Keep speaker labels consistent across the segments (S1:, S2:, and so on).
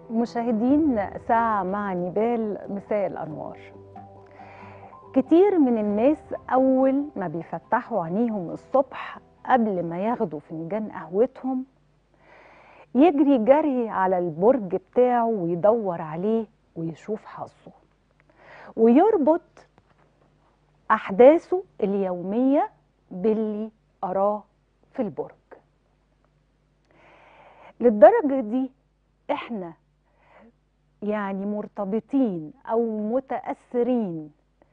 S1: مشاهدين ساعة مع نبال مساء الأنوار كتير من الناس أول ما بيفتحوا عينيهم الصبح قبل ما ياخدوا فنجان قهوتهم يجري جري على البرج بتاعه ويدور عليه ويشوف حظه ويربط أحداثه اليومية باللي أراه في البرج للدرجة دي احنا يعني مرتبطين او متاثرين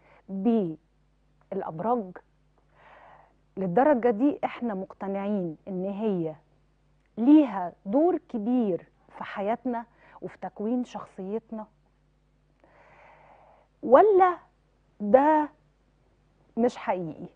S1: بالابراج للدرجه دي احنا مقتنعين ان هي ليها دور كبير في حياتنا وفي تكوين شخصيتنا ولا ده مش حقيقي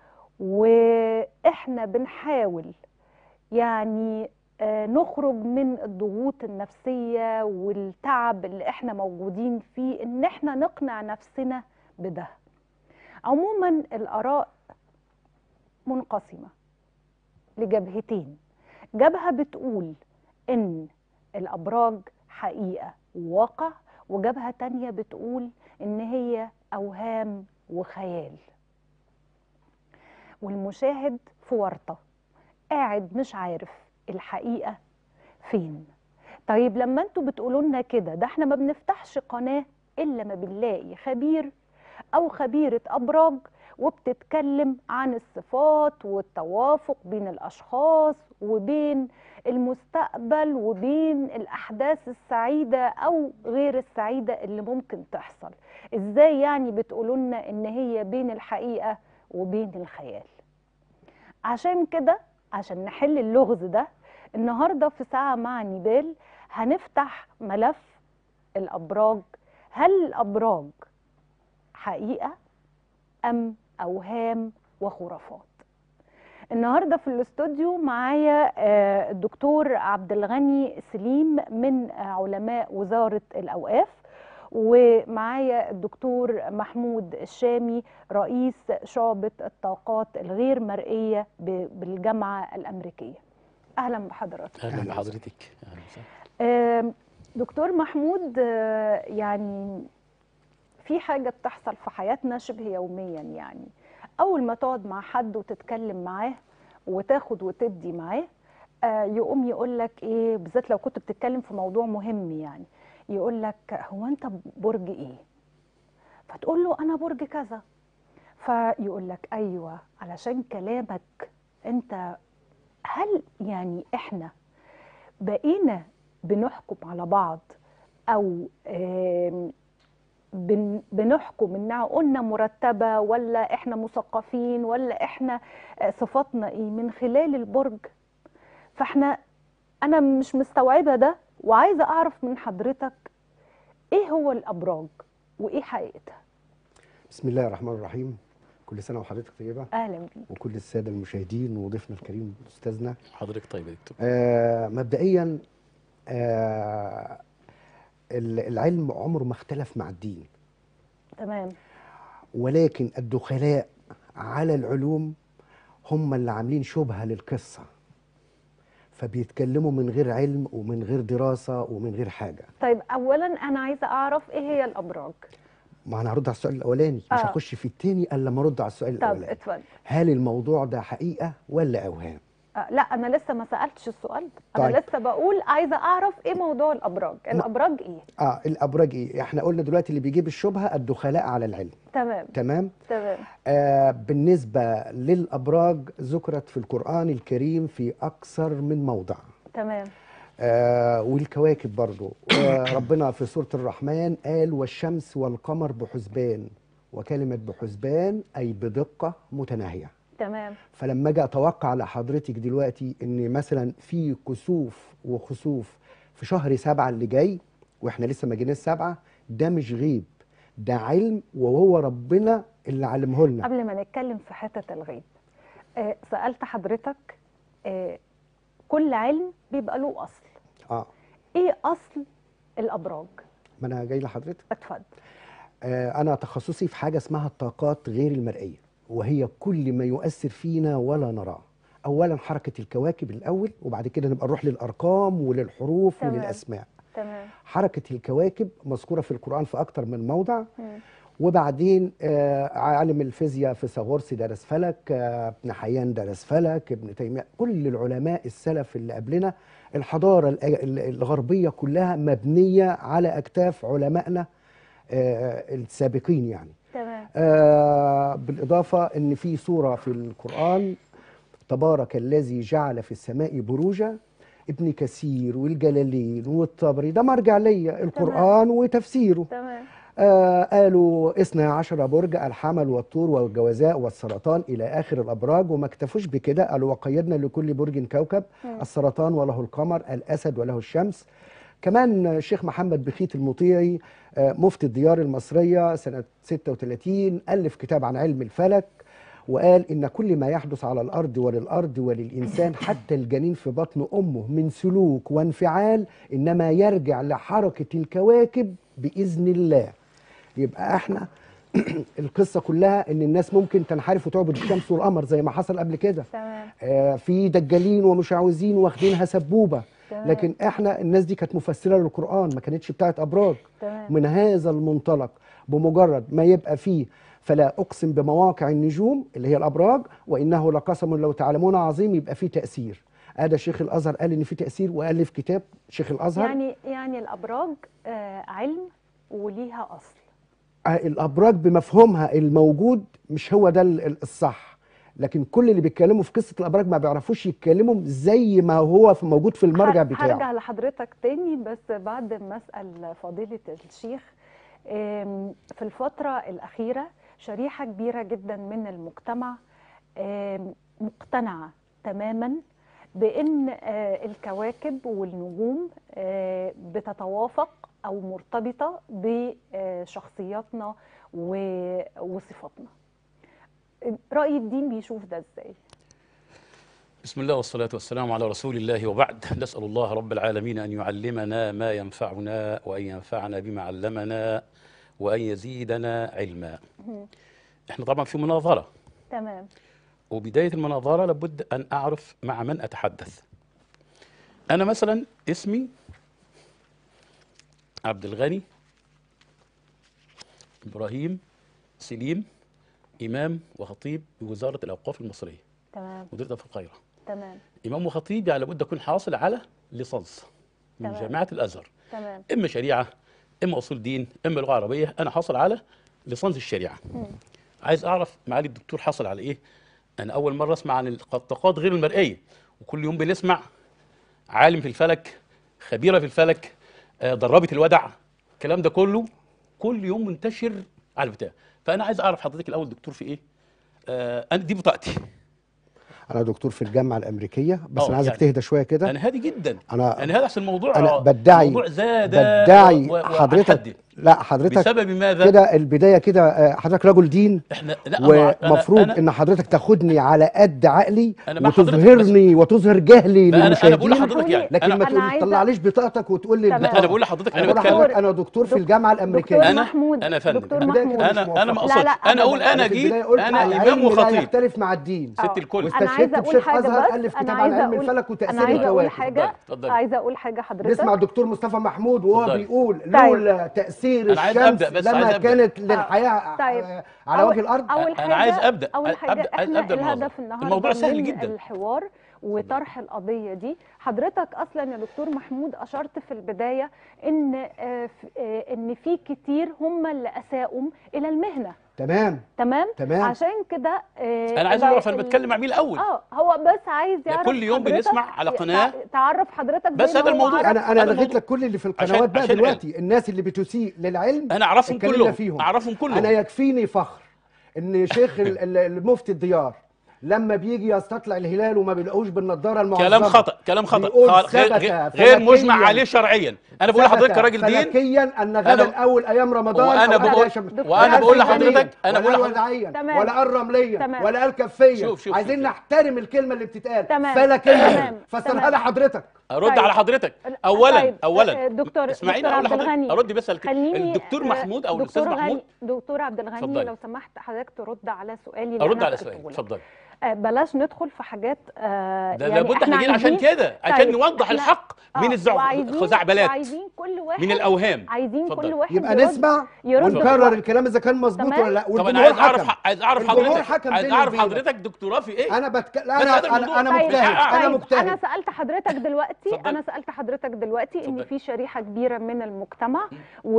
S1: واحنا بنحاول يعني آه، نخرج من الضغوط النفسية والتعب اللي احنا موجودين فيه ان احنا نقنع نفسنا بده عموما الآراء منقسمة لجبهتين جبهة بتقول ان الأبراج حقيقة وواقع وجبهة تانية بتقول ان هي أوهام وخيال والمشاهد في ورطة قاعد مش عارف الحقيقة فين طيب لما انتوا بتقولوا لنا كده ده احنا ما بنفتحش قناة إلا ما بنلاقي خبير أو خبيرة أبراج وبتتكلم عن الصفات والتوافق بين الأشخاص وبين المستقبل وبين الأحداث السعيدة أو غير السعيدة اللي ممكن تحصل إزاي يعني بتقولوا لنا إن هي بين الحقيقة وبين الخيال عشان كده عشان نحل اللغز ده النهارده في ساعة مع نيبال هنفتح ملف الأبراج هل الأبراج حقيقة أم أوهام وخرافات النهارده في الاستوديو معايا آه، الدكتور عبد الغني سليم من آه، علماء وزارة الأوقاف ومعايا الدكتور محمود الشامي رئيس شعبة الطاقات الغير مرئية ب- بالجامعة الأمريكية أهلا بحضرتك
S2: اهلا
S3: أهلا
S2: بحضرتك اهلا وسهلا
S1: آم، دكتور محمود آه، يعني في حاجة بتحصل في حياتنا شبه يوميا يعني أول ما تقعد مع حد وتتكلم معاه وتاخد وتدي معاه آه، يقوم يقول لك إيه بالذات لو كنت بتتكلم في موضوع مهم يعني يقول لك هو أنت برج إيه؟ فتقول له أنا برج كذا فيقول لك أيوه علشان كلامك أنت هل يعني إحنا بقينا بنحكم على بعض او آم، بن- بنحكم انها قلنا مرتبه ولا احنا مثقفين ولا احنا آه، صفاتنا ايه من خلال البرج فاحنا انا مش مستوعبه ده وعايزه اعرف من حضرتك ايه هو الابراج وايه حقيقتها
S3: بسم الله الرحمن الرحيم كل سنه وحضرتك طيبه
S1: اهلا بيك
S3: وكل الساده المشاهدين وضيفنا الكريم استاذنا
S2: حضرتك طيب يا دكتور
S3: آه مبدئيا آه ال- العلم عمره ما اختلف مع الدين
S1: تمام
S3: ولكن الدخلاء على العلوم هم اللي عاملين شبهه للقصه فبيتكلموا من غير علم ومن غير دراسه ومن غير حاجه
S1: طيب اولا انا عايزه اعرف ايه هي الابراج
S3: ما انا هرد على السؤال الاولاني مش
S1: آه.
S3: هخش في التاني الا لما ارد على السؤال
S1: طب
S3: الاولاني
S1: اتفضل
S3: هل الموضوع ده حقيقه ولا اوهام
S1: آه، لا انا لسه ما سالتش السؤال ده انا
S3: طيب.
S1: لسه بقول عايزه اعرف ايه موضوع الابراج الابراج ايه
S3: اه الابراج ايه احنا قلنا دلوقتي اللي بيجيب الشبهه الدخلاء على العلم
S1: تمام
S3: تمام
S1: تمام
S3: آه بالنسبه للابراج ذكرت في القران الكريم في اكثر من موضع
S1: تمام
S3: آه والكواكب برضو آه ربنا في سوره الرحمن قال والشمس والقمر بحسبان وكلمه بحسبان اي بدقه متناهيه
S1: تمام
S3: فلما اجي اتوقع لحضرتك دلوقتي ان مثلا في كسوف وخسوف في شهر سبعة اللي جاي واحنا لسه ما جيناش سبعة ده مش غيب ده علم وهو ربنا اللي علمه لنا
S1: قبل ما نتكلم في حته الغيب آه سالت حضرتك آه كل علم بيبقى له اصل
S3: اه
S1: ايه اصل الابراج
S3: ما انا جاي لحضرتك
S1: اتفضل
S3: آه انا تخصصي في حاجه اسمها الطاقات غير المرئيه وهي كل ما يؤثر فينا ولا نراه اولا حركه الكواكب الاول وبعد كده نبقى نروح للارقام وللحروف
S1: تمام.
S3: وللاسماء
S1: تمام
S3: حركه الكواكب مذكوره في القران في اكتر من موضع
S1: مم.
S3: وبعدين آه، عالم الفيزياء فيثاغورس درس فلك آه، ابن حيان درس فلك ابن تيميه كل العلماء السلف اللي قبلنا الحضاره الأ- ال- الغربيه كلها مبنيه على اكتاف علمائنا آه، السابقين يعني
S1: تمام
S3: آه، بالإضافة أن في سورة في القرآن تبارك الذي جعل في السماء بروجا ابن كثير والجلالين والطبري ده مرجع ليا القرآن وتفسيره
S1: تمام
S3: آه قالوا اثنى عشر برج الحمل والطور والجوزاء والسرطان إلى آخر الأبراج وما اكتفوش بكده قالوا وقيدنا لكل برج كوكب
S1: مم.
S3: السرطان وله القمر الأسد وله الشمس كمان الشيخ محمد بخيت المطيعي آه، مفتي الديار المصرية سنة 36 ألف كتاب عن علم الفلك وقال إن كل ما يحدث على الأرض وللأرض وللإنسان حتى الجنين في بطن أمه من سلوك وانفعال إنما يرجع لحركة الكواكب بإذن الله يبقى احنا القصة كلها إن الناس ممكن تنحرف وتعبد الشمس والقمر زي ما حصل قبل كده
S1: تمام
S3: آه، في دجالين ومشعوذين واخدينها سبوبه
S1: تمام.
S3: لكن احنا الناس دي كانت مفسره للقران ما كانتش بتاعت ابراج
S1: تمام
S3: من هذا المنطلق بمجرد ما يبقى فيه فلا اقسم بمواقع النجوم اللي هي الابراج وانه لقسم لو تعلمون عظيم يبقى فيه تاثير هذا شيخ الازهر قال ان في تاثير والف كتاب شيخ الازهر
S1: يعني يعني الابراج آه علم وليها اصل
S3: آه، الابراج بمفهومها الموجود مش هو ده ال- ال- الصح لكن كل اللي بيتكلموا في قصه الابراج ما بيعرفوش يتكلموا زي ما هو في موجود في المرجع
S1: ه-
S3: بتاعه
S1: هرجع لحضرتك تاني بس بعد ما اسال فضيله الشيخ آم، في الفتره الاخيره شريحه كبيره جدا من المجتمع آم، مقتنعه تماما بان آه، الكواكب والنجوم آه، بتتوافق او مرتبطه بشخصياتنا و- وصفاتنا راي الدين بيشوف ده ازاي
S2: بسم الله والصلاة والسلام على رسول الله وبعد نسأل الله رب العالمين أن يعلمنا ما ينفعنا وأن ينفعنا بما علمنا وأن يزيدنا علما احنا طبعا في مناظرة
S1: تمام
S2: وبداية المناظرة لابد أن أعرف مع من أتحدث أنا مثلا اسمي عبد الغني إبراهيم سليم إمام وخطيب بوزارة الأوقاف المصرية
S1: تمام
S2: مديرية في القاهرة
S1: تمام
S2: إمام وخطيب يعني لابد أكون حاصل على ليسانس من
S1: تمام.
S2: جامعة الأزهر
S1: تمام
S2: إما شريعة إما أصول دين إما لغة عربية أنا حاصل على ليسانس الشريعة
S1: مم.
S2: عايز أعرف معالي الدكتور حصل على إيه أنا أول مرة أسمع عن الطاقات غير المرئية وكل يوم بنسمع عالم في الفلك خبيرة في الفلك آه، دربت الودع الكلام ده كله كل يوم منتشر على البتاع فأنا عايز أعرف حضرتك الأول دكتور في إيه آه، أنا دي بطاقتي
S3: انا دكتور في الجامعه الامريكيه بس
S2: آه،
S3: انا عايزك
S2: يعني
S3: تهدى شويه كده
S2: أنا هادي جدا
S3: انا
S2: أنا هادي عشان الموضوع
S3: انا بدعي
S2: الموضوع زاد
S3: بدعي
S2: و- و-
S3: حضرتك
S2: وهنحدد.
S3: لا حضرتك
S2: بسبب ماذا؟
S3: كده البدايه كده آه، حضرتك رجل دين
S2: احنا لا ما- أنا-
S3: ومفروض
S2: أنا-
S3: ان حضرتك تاخدني على قد عقلي
S2: أنا مع حضرتك
S3: وتظهرني وتظهر جهلي
S2: ما أنا- أنا بقول
S3: للمشاهدين
S2: لحضرتك يعني
S3: لكن
S2: أنا-
S3: ما
S1: أنا
S3: تقول-
S1: عايزة-
S3: تطلعليش بطاقتك وتقول لي
S1: تمام.
S3: البطاقة.
S2: أنا بقول لحضرتك أنا
S3: انا بقول
S2: بتكلم
S3: لحضرتك انا دكتور في
S1: دك-
S3: الجامعه
S1: دكتور
S3: الامريكيه
S2: أنا-
S1: محمود
S2: أنا فندم.
S1: دكتور
S3: البداية
S1: محمود
S3: كده
S2: انا
S3: مش
S2: انا ما
S3: موفقة.
S1: لا،
S2: اقصدش
S1: لا،
S2: انا اقول
S1: أبداً.
S2: انا
S3: في
S2: جيت
S3: البداية قلت
S2: انا
S3: العلم
S2: امام
S3: لا
S2: وخطيب
S3: يختلف مع الدين
S1: آه.
S2: ست الكل
S1: أنا عايزة
S3: واستشهدت
S1: أقول
S3: بشيخ
S1: حاجة
S3: ازهر
S1: بس،
S3: الف
S1: أنا
S3: كتاب عن
S1: عايزة
S3: علم
S1: أقول-
S3: الفلك وتاثير
S1: أنا عايزة أقول
S3: الكواكب
S1: حاجة
S2: اتفضل.
S1: عايزة أقول حاجة حضرتك
S3: نسمع الدكتور مصطفى محمود وهو
S2: اتفضل.
S3: بيقول لولا تاثير
S2: أنا عايز
S3: الشمس
S2: أبدأ، بس عايز
S3: لما
S2: أبدأ.
S3: كانت للحياه
S1: طيب.
S3: آه، على
S1: أول-
S3: وجه الارض
S1: أول
S2: أنا
S1: حاجة
S2: عايز أبدأ.
S1: أول
S2: أبدأ-
S1: حاجة
S2: عايز
S1: إحنا
S2: أبدأ المناظرة.
S1: الهدف النهاردة
S2: الموضوع سهل
S1: من
S2: جدا.
S1: الحوار وطرح القضية دي حضرتك أصلا يا دكتور محمود أشرت في البداية إن آه، ف- آه، إن في كتير هم اللي أساءوا إلى المهنة
S3: تمام
S1: تمام
S3: تمام.
S1: عشان كده آه،
S2: انا عايز
S1: ال-
S2: اعرف انا
S1: ال-
S2: بتكلم مع مين الاول
S1: اه هو بس عايز
S2: لا،
S1: يعرف
S2: كل يوم
S1: حضرتك
S2: بنسمع على قناة.
S1: تع- تعرف حضرتك
S2: بس
S1: زي ما
S2: هذا
S1: هو
S2: الموضوع.
S1: عرف.
S3: انا انا
S2: هذا
S3: لغيت
S2: الموضوع.
S3: لك كل اللي في
S2: عشان-
S3: القنوات بقى
S2: عشان
S3: دلوقتي الناس اللي بتسيء للعلم
S2: انا اعرفهم
S3: اتكلمنا
S2: كلهم
S3: فيهم
S2: اعرفهم كلهم
S3: انا يكفيني فخر ان شيخ ال- ال- المفتي الديار لما بيجي يستطلع الهلال وما بيلاقوش بالنضاره المعظمه
S2: كلام خطا كلام خطا
S3: بيقول
S2: خال- غير,
S3: ثبت
S2: غير, غير مجمع
S3: فلكياً-
S2: عليه شرعيا انا بقول لحضرتك كراجل دين
S3: فلكيا ان غدا
S2: أنا-
S3: اول ايام رمضان
S2: وأنا
S3: أو
S2: بقول-
S3: أحد شم-
S1: دكتور
S3: ولا
S2: وأنا بقول
S3: الفلانية،
S2: لحضرتك- أنا
S3: ولا
S2: بقول لحضرتك-
S3: الوداعيا
S1: تمام.
S3: ولا الرمليه
S1: تمام.
S3: ولا الكفيه
S2: شوف- شوف-
S3: عايزين
S2: شوف.
S3: نحترم الكلمه اللي بتتقال
S1: تمام.
S3: فلكيا
S1: تمام.
S3: فسرها
S1: تمام.
S3: لي حضرتك
S2: ارد
S1: طيب.
S2: على حضرتك اولا
S1: طيب،
S2: اولا
S1: دكتور
S2: اسمعيني
S1: دكتور
S2: اقول
S1: عبد
S2: لحضرتك
S1: الغني
S2: ارد بس على الك-
S1: خليني
S2: الدكتور
S1: آه،
S2: محمود او الاستاذ
S1: دكتور
S2: محمود
S1: غني دكتور عبد الغني
S2: اتفضلي.
S1: لو سمحت حضرتك ترد على سؤالي اللي
S2: ارد
S1: أنا
S2: على
S1: قلته
S2: سؤالي
S1: لك.
S2: اتفضل
S1: آه، بلاش ندخل في حاجات آه
S2: ده
S1: يعني
S2: لابد احنا جايين عشان
S1: عايزين-
S2: كده عشان
S1: طيب،
S2: نوضح
S1: إحنا-
S2: الحق من
S1: آه،
S2: الزع-
S1: وعايزين-
S2: الخزعبلات
S1: وعايزين كل كل واحد
S2: من الاوهام
S1: عايزين
S2: اتفضل.
S1: كل واحد
S3: يبقى
S1: يرد
S3: نسمع
S1: يرد
S3: ونكرر
S1: بالوقت.
S3: الكلام اذا كان مظبوط
S1: تمام.
S3: ولا لا
S2: طب انا
S3: والجمهور
S2: عايز اعرف
S3: حكم
S2: عايز اعرف
S3: الجمهور
S2: حضرتك
S3: حكم
S2: عايز
S3: بيني
S2: اعرف
S3: وبينك.
S2: حضرتك دكتوراه في ايه
S3: انا بتك... لا
S2: بس
S3: انا
S2: هذا
S3: انا
S2: الموضوع.
S3: انا
S1: طيب،
S3: مجتهد انا
S1: طيب،
S3: مجتهد
S1: انا سالت حضرتك دلوقتي
S2: اتفضل.
S1: انا سالت حضرتك دلوقتي ان
S2: اتفضل.
S1: في شريحه كبيره من المجتمع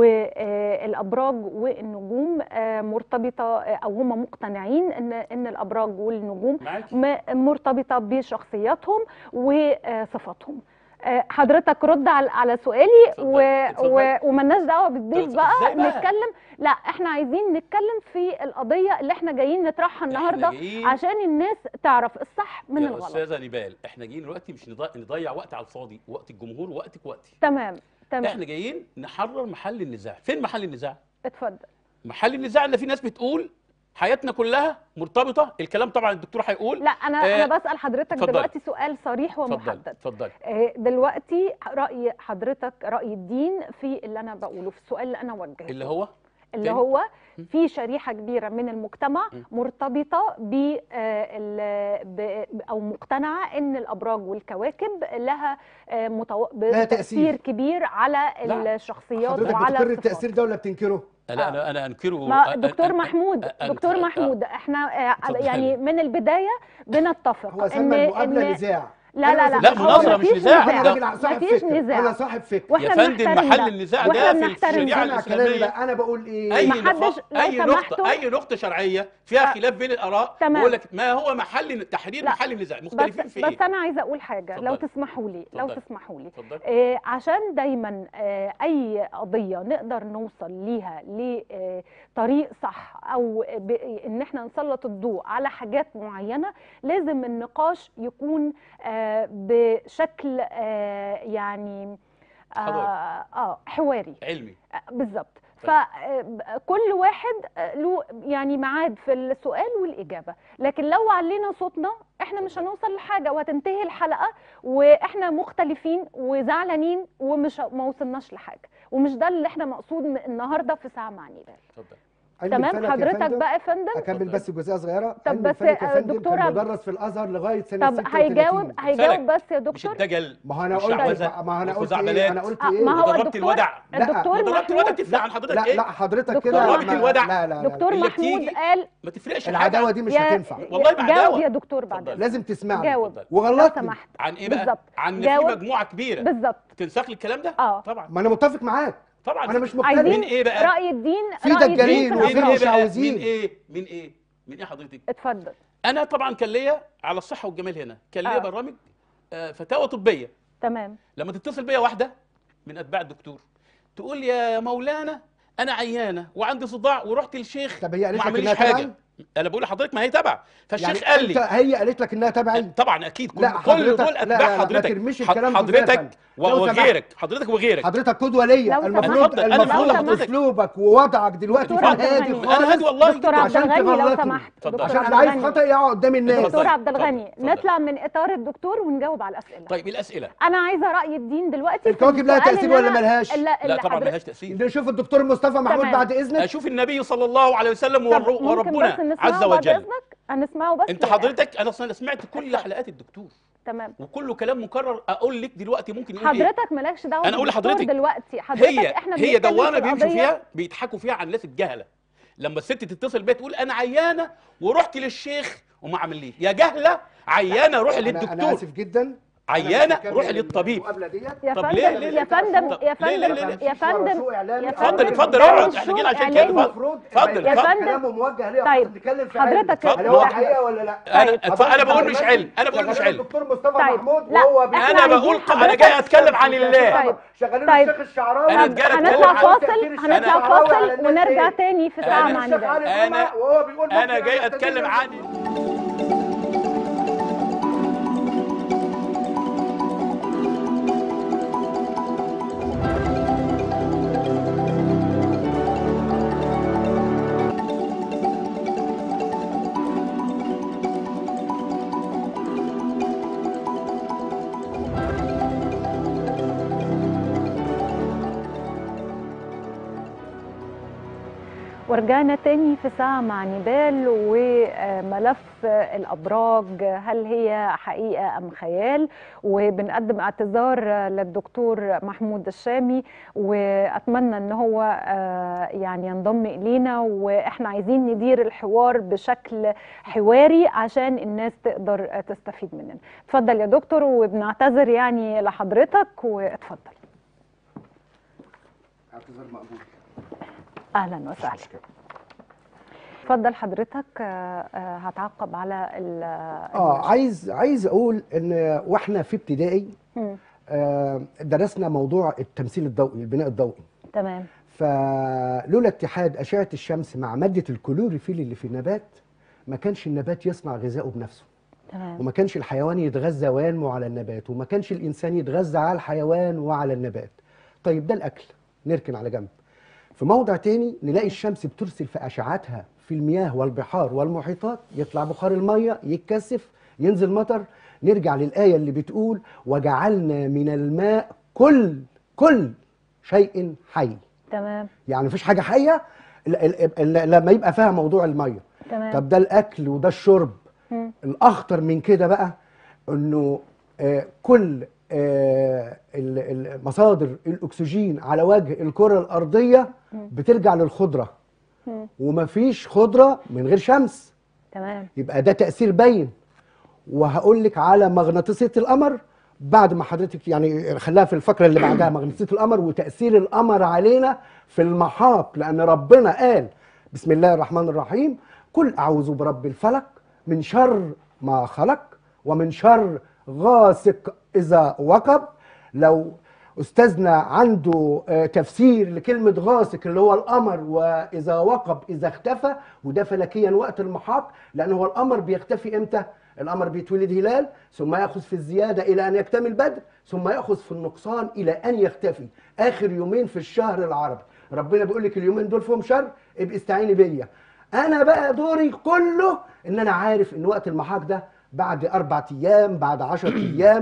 S1: والابراج والنجوم آه، مرتبطه آه، او هم مقتنعين ان ان الابراج والنجوم
S2: معاك
S1: م- مرتبطه بشخصياتهم وصفاتهم آه، حضرتك رد على على سؤالي
S2: اتفضل،
S1: و...
S2: اتفضل.
S1: و... وملناش دعوه بالضيف
S2: اتفضل.
S1: بقى
S2: ازاي بقى؟
S1: نتكلم لا احنا عايزين نتكلم في القضيه اللي احنا جايين نطرحها النهارده
S2: جايين-
S1: عشان الناس تعرف الصح من
S2: يا
S1: الغلط
S2: استاذه نبال احنا جايين دلوقتي مش نضيع, نضيع وقت على الفاضي وقت الجمهور ووقتك وقتي
S1: تمام تمام
S2: احنا جايين نحرر محل النزاع فين محل النزاع
S1: اتفضل
S2: محل النزاع ان في ناس بتقول حياتنا كلها مرتبطه الكلام طبعا الدكتور هيقول
S1: لا انا
S2: آه،
S1: انا بسال حضرتك
S2: اتفضل.
S1: دلوقتي سؤال صريح
S2: اتفضل
S1: ومحدد
S2: اتفضل
S1: آه، دلوقتي راي حضرتك راي الدين في اللي انا بقوله في السؤال اللي انا وجهته
S2: اللي هو
S1: اللي
S2: تاني؟
S1: هو في شريحه كبيره من المجتمع
S2: م.
S1: مرتبطه ب آه، ال- ب- او مقتنعه ان الابراج والكواكب لها آه، متو...
S3: لها تأثير.
S1: تاثير كبير على
S2: لا.
S1: الشخصيات
S3: حضرتك
S1: وعلى
S3: بتقر
S1: الصفات.
S3: التأثير ده ولا بتنكره؟
S2: لا انا انا انكره
S1: ما
S2: أ- أ-
S1: دكتور
S2: أ-
S1: محمود
S2: أ- أ-
S1: دكتور
S2: أ-
S1: محمود احنا آه،
S2: اتفضلي.
S1: يعني من البدايه بنتفق
S3: هو سمى المقابلة نزاع
S1: لا لا لا
S2: لا،
S1: هو
S2: مناظرة
S1: مفيش
S2: مش نزاع.
S3: انا
S2: ده-
S3: راجل صاحب
S1: مفيش
S3: فكر
S1: نزاع.
S3: انا صاحب فكر
S1: واحنا
S2: يا فندم
S1: بنحترم
S2: محل
S1: ده.
S2: النزاع
S1: واحنا
S2: ده في
S1: بنحترم
S2: الشريعه
S1: ده.
S3: سمع كلامي
S2: الاسلاميه
S3: بقى انا بقول ايه
S2: اي
S1: محدش-
S2: نقطه
S1: لو
S2: اي نقطه
S1: سمحتوا.
S2: اي نقطه شرعيه فيها
S1: آه.
S2: خلاف بين الاراء
S1: تمام.
S2: بقول لك ما هو محل تحرير
S1: لا.
S2: محل النزاع مختلفين
S1: بس
S2: في
S1: بس
S2: ايه
S1: انا عايزه اقول حاجه لو
S2: اتفضلي.
S1: تسمحوا لي لو
S2: اتفضلي.
S1: تسمحوا لي
S2: اتفضل
S1: آه، عشان دايما آه، اي قضيه نقدر نوصل ليها لطريق صح او ب- ان احنا نسلط الضوء على حاجات معينه لازم النقاش يكون آه، بشكل آه، يعني آه
S2: حضاري.
S1: اه حواري
S2: علمي
S1: آه، بالظبط
S2: طيب.
S1: فكل واحد آه، له يعني ميعاد في السؤال والاجابه لكن لو علينا صوتنا احنا مش هنوصل لحاجه وهتنتهي الحلقه واحنا مختلفين وزعلانين ومش ما وصلناش لحاجه ومش ده اللي احنا مقصود من النهارده في ساعه مع نيبال
S2: اتفضل
S3: علم الفلك
S1: تمام
S3: يا
S1: حضرتك
S3: فندم-
S1: بقى يا فندم
S3: اكمل بس جزئيه صغيره
S1: طب
S3: علم
S1: بس،
S3: الفلك يا
S1: آه،
S3: فندم
S1: دكتورة-
S3: كان مدرس في الازهر لغايه سنه
S1: طب
S3: 36
S1: هيجاوب هيجاوب
S2: الفلك.
S1: بس يا
S2: مش
S1: دكتور
S2: الدجل
S3: ما هو انا
S2: مش
S3: قلت
S2: شعوذة
S3: ما انا قلت
S2: وخزعبلات.
S3: ايه انا قلت
S1: آه،
S3: ايه
S1: ما هو
S2: وضربت
S1: الدكتور
S2: الودع.
S3: لا،
S1: الدكتور
S2: وضربت الودع
S1: محمود
S2: تفرق عن حضرتك
S3: لا
S2: ايه
S3: لا حضرتك
S1: دكتور
S3: كده
S2: ضربت
S3: ما-
S2: الودع.
S3: لا لا لا
S1: دكتور
S2: اللي
S1: محمود
S2: بتيجي
S1: قال
S2: ما تفرقش حاجة.
S3: العداوه دي مش
S1: يا-
S3: هتنفع
S2: والله
S1: جاوب
S2: بعداوة.
S1: يا دكتور بعد
S2: اتفضل.
S1: إذنك.
S3: لازم تسمعني
S1: جاوب
S2: اتفضل.
S1: لو
S3: وغلطني
S1: سمحت
S2: عن ايه بقى
S1: بالظبط.
S2: عن ان في
S1: جاوب.
S2: مجموعه كبيره
S1: بالظبط
S2: تنساق لي الكلام ده
S1: اه
S2: طبعا
S3: ما انا متفق معاك
S2: طبعا
S3: انا مش
S1: عايزين
S3: مختلف
S2: من إيه بقى؟
S1: رأي الدين
S3: في
S1: رأي الدين
S3: دجالين
S1: في
S3: وفي
S2: من
S1: الأمر.
S2: ايه
S3: مش
S2: بقى
S3: عاوزين.
S2: من ايه من ايه من ايه حضرتك
S1: اتفضل
S2: انا طبعا كان ليا على الصحه والجمال هنا كان ليا
S1: آه.
S2: برامج آه، فتاوى طبيه
S1: تمام
S2: لما تتصل بيا واحده من اتباع الدكتور تقول لي يا مولانا انا عيانه وعندي صداع ورحت للشيخ
S3: طب هي قالت
S2: ما
S3: لك
S2: عمليش
S3: انها
S2: حاجه
S3: تبعي؟
S2: انا بقول لحضرتك ما هي تبع فالشيخ
S3: يعني
S2: قال
S3: انت
S2: لي
S3: هي قالت لك انها تبعي
S2: طبعا اكيد كل
S3: لا،
S2: كل
S3: حضرتك-
S2: دول
S3: لا،
S2: اتباع
S3: لا، لا، ما
S2: حضرتك
S3: ترميش
S2: حض-
S3: الكلام في
S2: حضرتك
S3: زفن.
S2: و-
S3: لو سمحت.
S2: وغيرك حضرتك وغيرك
S3: حضرتك قدوه ليا
S1: لو
S3: المفروض
S2: سمحت. أنا
S3: المفروض
S2: بقول لحضرتك.
S3: اسلوبك ووضعك دلوقتي
S1: دكتور
S3: في
S1: عبد
S3: هادي
S1: الغني.
S3: خالص
S2: انا هادي والله
S1: دكتور عبد
S3: عشان
S1: الغني لو
S3: تغلطني.
S1: سمحت
S2: اتفضل.
S1: دكتور
S3: عشان
S1: عبد
S3: عايز
S1: الغني
S3: خطأ يقعد قدام الناس
S2: اتفضل.
S1: دكتور عبد
S2: اتفضل.
S1: الغني
S2: اتفضل.
S1: نطلع من اطار الدكتور ونجاوب على الاسئله
S2: طيب الاسئله
S1: انا عايزه راي الدين دلوقتي في
S3: الكواكب لها
S1: السؤال
S3: تأثير
S1: اللي
S3: ولا
S1: أنا-
S3: ملهاش؟
S1: اللي-
S2: لا
S1: اللي
S2: طبعا
S1: حضرتك-
S2: ملهاش تاثير
S3: نشوف الدكتور مصطفى محمود
S1: تمام.
S3: بعد اذنك
S2: اشوف النبي صلى الله عليه وسلم
S1: طب
S2: ور-
S1: ممكن
S2: وربنا
S1: بس نسمعه
S2: عز
S1: بعد
S2: وجل
S1: اذنك هنسمعه بس
S2: انت حضرتك انا اصلا سمعت كل حلقات الدكتور
S1: تمام
S2: وكله كلام مكرر اقول لك دلوقتي ممكن يقول ايه
S1: حضرتك مالكش دعوه
S2: أنا أقول
S1: بالدكتور
S2: لحضرتك.
S1: دلوقتي حضرتك
S2: هي
S1: احنا
S2: هي
S1: بنتكلم
S2: دوامه
S1: في
S2: بيمشوا
S1: القضية.
S2: فيها بيضحكوا فيها على الناس الجهله لما الست تتصل بيا تقول انا عيانه ورحت للشيخ وما عمليش يا جهله عيانه روح
S3: انا, أنا
S2: للدكتور
S3: اسف جدا
S2: عيانه
S3: أنا
S2: روح
S3: بكمل
S2: للطبيب
S3: المقابلة ديت.
S1: يا
S2: طب
S1: فندم
S2: ليه- ليه-
S1: يا فندم
S2: طب
S1: يا
S2: ليه- ليه-
S1: فندم
S2: ليه-
S1: يا فندم
S3: سوء إعلامي.
S1: يا
S2: اتفضل
S1: فندم
S2: اتفضل
S1: ده
S2: اقعد
S1: مش
S2: احنا
S1: سوء
S2: جينا عشان كده
S1: إعلامي.
S2: اتفضل
S3: المفروض
S2: اتفضل
S1: يا
S2: اتفضل
S1: فندم.
S3: كلامه موجه ليه
S1: طيب.
S3: طيب نتكلم في
S1: حضرتك-
S3: علم. هل
S2: هو
S3: هو
S2: إحنا-
S3: حقيقه ولا لا
S2: انا
S1: طيب.
S2: اتف- انا بقول مش علم انا بقول مش
S3: شغالين
S2: علم
S3: الدكتور مصطفى
S1: طيب.
S3: محمود
S1: لا،
S3: وهو
S1: إحنا
S2: انا
S1: عايزين
S2: بقول ق- انا
S1: حضرتك-
S2: جاي اتكلم عن الله
S1: طيب.
S3: شغالين
S1: طيب.
S3: الشيخ الشعراوي
S2: أنا
S1: طب
S2: جاي أتكلم
S1: هنطلع
S2: عن
S1: فاصل
S3: تأثير الشيخ
S1: هنطلع
S3: الشعراوي على
S1: فاصل
S3: الناس
S1: ونرجع
S3: إيه؟
S1: تاني في ساعه
S2: أنا-
S1: مع
S3: الشيخ
S1: نبال
S3: علي
S2: أنا-
S3: جمعة وهو بيقول
S2: انا
S3: ممكن
S2: جاي
S3: أستدل
S2: اتكلم
S3: بال-
S2: عن
S1: ورجعنا تاني في ساعة مع نبال وملف الأبراج هل هي حقيقة أم خيال وبنقدم اعتذار للدكتور محمود الشامي وأتمنى أن هو آه، يعني ينضم إلينا وإحنا عايزين ندير الحوار بشكل حواري عشان الناس تقدر تستفيد مننا اتفضل يا دكتور وبنعتذر يعني لحضرتك واتفضل
S3: اعتذار مقبول
S1: أهلا وسهلا اتفضل حضرتك آه، آه، هتعقب على ال
S3: اه عايز عايز اقول ان واحنا في ابتدائي
S1: مم.
S3: آه درسنا موضوع التمثيل الضوئي البناء الضوئي
S1: تمام
S3: فلولا اتحاد اشعه الشمس مع ماده الكلوروفيل اللي في النبات ما كانش النبات يصنع غذائه بنفسه
S1: تمام
S3: وما كانش الحيوان يتغذى وينمو على النبات وما كانش الانسان يتغذى على الحيوان وعلى النبات طيب ده الاكل نركن على جنب في موضع تاني نلاقي الشمس بترسل في اشعتها في المياه والبحار والمحيطات يطلع بخار الميه يتكثف ينزل مطر نرجع للايه اللي بتقول وجعلنا من الماء كل كل شيء حي
S1: تمام
S3: يعني مفيش حاجه حيه ل- ل- ل- لما يبقى فيها موضوع الميه
S1: تمام
S3: طب ده الاكل وده الشرب
S1: مم.
S3: الاخطر من كده بقى انه آه، كل آه، ال- ال- مصادر الاكسجين على وجه الكره الارضيه بترجع للخضره
S1: مم.
S3: ومفيش خضره من غير شمس
S1: تمام
S3: يبقى ده تاثير باين وهقول لك على مغناطيسيه القمر بعد ما حضرتك يعني خلاها في الفقره اللي بعدها مغناطيسيه القمر وتاثير القمر علينا في المحاق لان ربنا قال بسم الله الرحمن الرحيم قل اعوذ برب الفلق من شر ما خلق ومن شر غاسق اذا وقب لو استاذنا عنده آه، تفسير لكلمه غاسق اللي هو القمر واذا وقب اذا اختفى وده فلكيا وقت المحاق لان هو القمر بيختفي امتى القمر بيتولد هلال ثم ياخذ في الزياده الى ان يكتمل بدر ثم ياخذ في النقصان الى ان يختفي اخر يومين في الشهر العربي ربنا بيقول لك اليومين دول فيهم شر ابقي استعيني بيا انا بقى دوري كله ان انا عارف ان وقت المحاق ده بعد اربع ايام بعد عشر ايام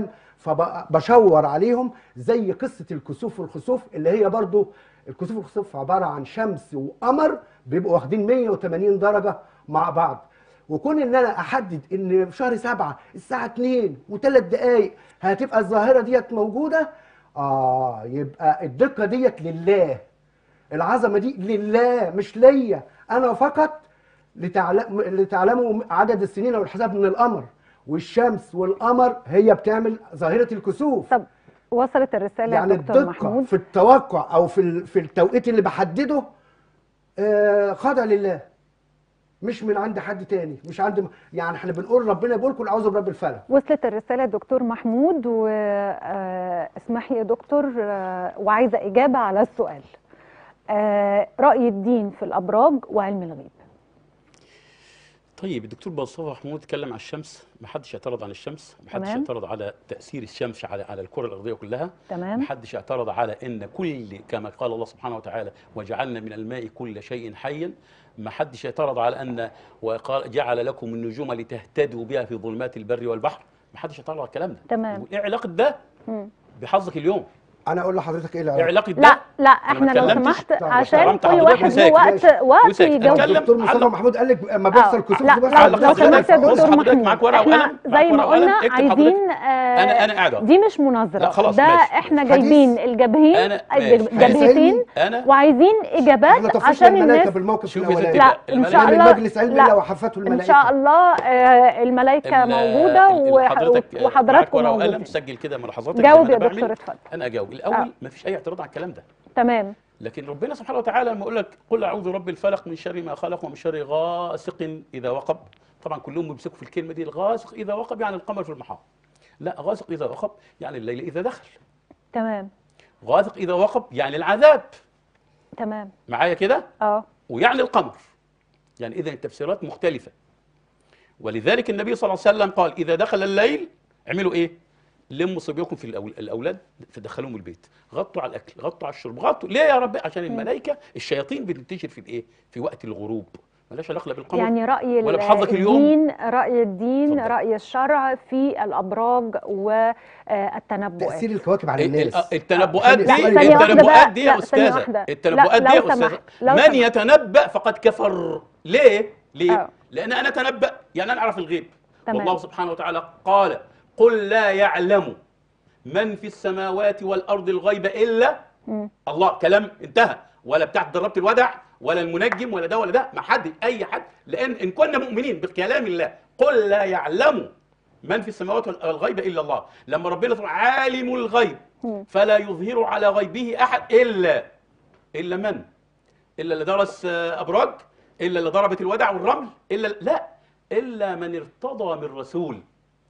S3: فبشور عليهم زي قصه الكسوف والخسوف اللي هي برضو الكسوف والخسوف عباره عن شمس وقمر بيبقوا واخدين 180 درجه مع بعض وكون ان انا احدد ان في شهر سبعة الساعه 2 وثلاث دقائق هتبقى الظاهره ديت موجوده اه يبقى الدقه ديت لله العظمه دي لله مش ليا انا فقط لتعلم لتعلموا عدد السنين والحساب من القمر والشمس والقمر هي بتعمل ظاهره الكسوف
S1: طب وصلت الرسالة
S3: يعني
S1: يا دكتور
S3: الدقه
S1: محمود
S3: في التوقع او في ال- في التوقيت اللي بحدده آه، خاضع لله مش من عند حد تاني مش عند يعني احنا بنقول ربنا بيقول كل اعوذ برب الفلق
S1: وصلت الرسالة يا دكتور محمود واسمحي يا دكتور آه، وعايزة إجابة على السؤال آه، رأي الدين في الأبراج وعلم الغيب
S2: طيب الدكتور مصطفى محمود اتكلم عن الشمس ما حدش اعترض عن الشمس ما حدش
S1: تمام.
S2: اعترض على تاثير الشمس على على الكره الارضيه كلها
S1: تمام
S2: ما حدش اعترض على ان كل كما قال الله سبحانه وتعالى وجعلنا من الماء كل شيء حي ما حدش اعترض على ان وقال جعل لكم النجوم لتهتدوا بها في ظلمات البر والبحر ما حدش اعترض على الكلام ده
S1: تمام.
S2: ايه علاقه ده
S1: مم.
S2: بحظك اليوم
S3: انا اقول لحضرتك ايه
S2: ايه
S3: العلاقه
S2: علاقه ده
S1: لا لا
S2: أنا ما
S1: احنا لو
S2: اتكلمتش.
S1: سمحت
S3: طب
S1: عشان
S2: احترمت
S1: كل
S2: حضرتك
S1: واحد له
S2: وساكت.
S1: وقت
S2: ماشي.
S1: وقت
S2: وساكت.
S1: يجاوب
S2: اتكلم.
S3: الدكتور مصطفى
S2: علق.
S3: محمود قال لك اما
S1: آه،
S3: بيحصل كسوف
S1: لا
S3: بس
S1: لا
S2: علق
S1: لو
S2: حضرتك.
S1: سمحت يا
S2: بص
S1: دكتور
S2: حضرتك
S1: محمود
S2: معاك ورقة
S1: احنا
S2: وقلم؟
S1: زي
S2: معاك
S1: ما
S2: ورقة وقلم؟
S1: قلنا
S2: اكتب
S1: عايزين آه
S2: أنا- أنا قاعد أهو.
S1: دي مش مناظرة
S2: لا، خلاص،
S1: ده
S2: ماشي.
S1: احنا
S3: حديث.
S1: جايبين الجبهين
S2: أنا- ماشي.
S1: الجبهتين
S2: انا
S1: وعايزين
S3: احنا
S1: اجابات
S3: طفشنا
S1: عشان
S3: الملائكه
S1: الناس
S3: بالموقف
S2: شوف يا ستي
S3: الاولاني
S1: لا ان شاء
S2: الملائكة-
S1: الله
S3: مجلس علم
S1: لا
S3: الله وحفته
S1: ان
S3: الملائكه
S1: شاء الله آه، الملائكه
S2: ال-
S1: موجوده
S2: ال-
S1: وح-
S2: حضرتك معاك
S1: وحضراتكم
S2: ورقة وقلم
S1: موجودين
S2: سجل كده ملاحظاتك
S1: جاوب
S2: زي ما
S1: يا
S2: أنا
S1: دكتور
S2: بعمل.
S1: اتفضل
S2: انا اجاوب الاول
S1: آه.
S2: ما فيش اي اعتراض على الكلام ده
S1: تمام
S2: لكن ربنا سبحانه وتعالى لما يقول لك قل اعوذ برب الفلق من شر ما خلق ومن شر غاسق اذا وقب طبعا كلهم بيمسكوا في الكلمه دي الغاسق اذا وقب يعني القمر في المحاط لا غاسق اذا وقب يعني الليل اذا دخل
S1: تمام
S2: غاسق اذا وقب يعني العذاب
S1: تمام
S2: معايا كده
S1: اه
S2: ويعني القمر يعني اذا التفسيرات مختلفه ولذلك النبي صلى الله عليه وسلم قال اذا دخل الليل اعملوا ايه لموا صبيكم في الأول- الاولاد فدخلوهم البيت غطوا على الاكل غطوا على الشرب غطوا ليه يا رب عشان الملائكه الشياطين بتنتشر في الايه في وقت الغروب ملهاش علاقه لا بالقمر
S1: يعني رأي
S2: ولا
S1: ال-
S2: بحظك اليوم.
S1: الدين رأي الدين
S2: اتفضل.
S1: رأي الشرع في الأبراج والتنبؤات
S3: تاثير الكواكب على
S2: ال-
S3: الناس
S2: ال- التنبؤات
S3: لا،
S2: دي
S3: ثانية واحدة
S2: التنبؤات
S1: بقى.
S2: دي يا
S1: لا، ثانية
S2: استاذه
S1: واحدة.
S2: التنبؤات
S1: لا،
S2: دي يا
S1: لو
S2: استاذه
S1: سمحت، لو
S2: من
S1: سمحت.
S2: يتنبأ فقد كفر ليه ليه
S1: آه.
S2: لان انا اتنبأ يعني انا اعرف الغيب
S1: تمام.
S2: والله سبحانه وتعالى قال قل لا يعلم من في السماوات والارض الغيب الا
S1: مم.
S2: الله كلام انتهى ولا بتاعت ضربت الودع ولا المنجم ولا ده ولا ده ما حد اي حد لان ان كنا مؤمنين بكلام الله قل لا يعلم من في السماوات والغيب الا الله لما ربنا سبحانه عالم الغيب
S1: مم.
S2: فلا يظهر على غيبه احد الا الا من الا اللي درس آه، ابراج الا اللي ضربت الودع والرمل الا لا الا من ارتضى من رسول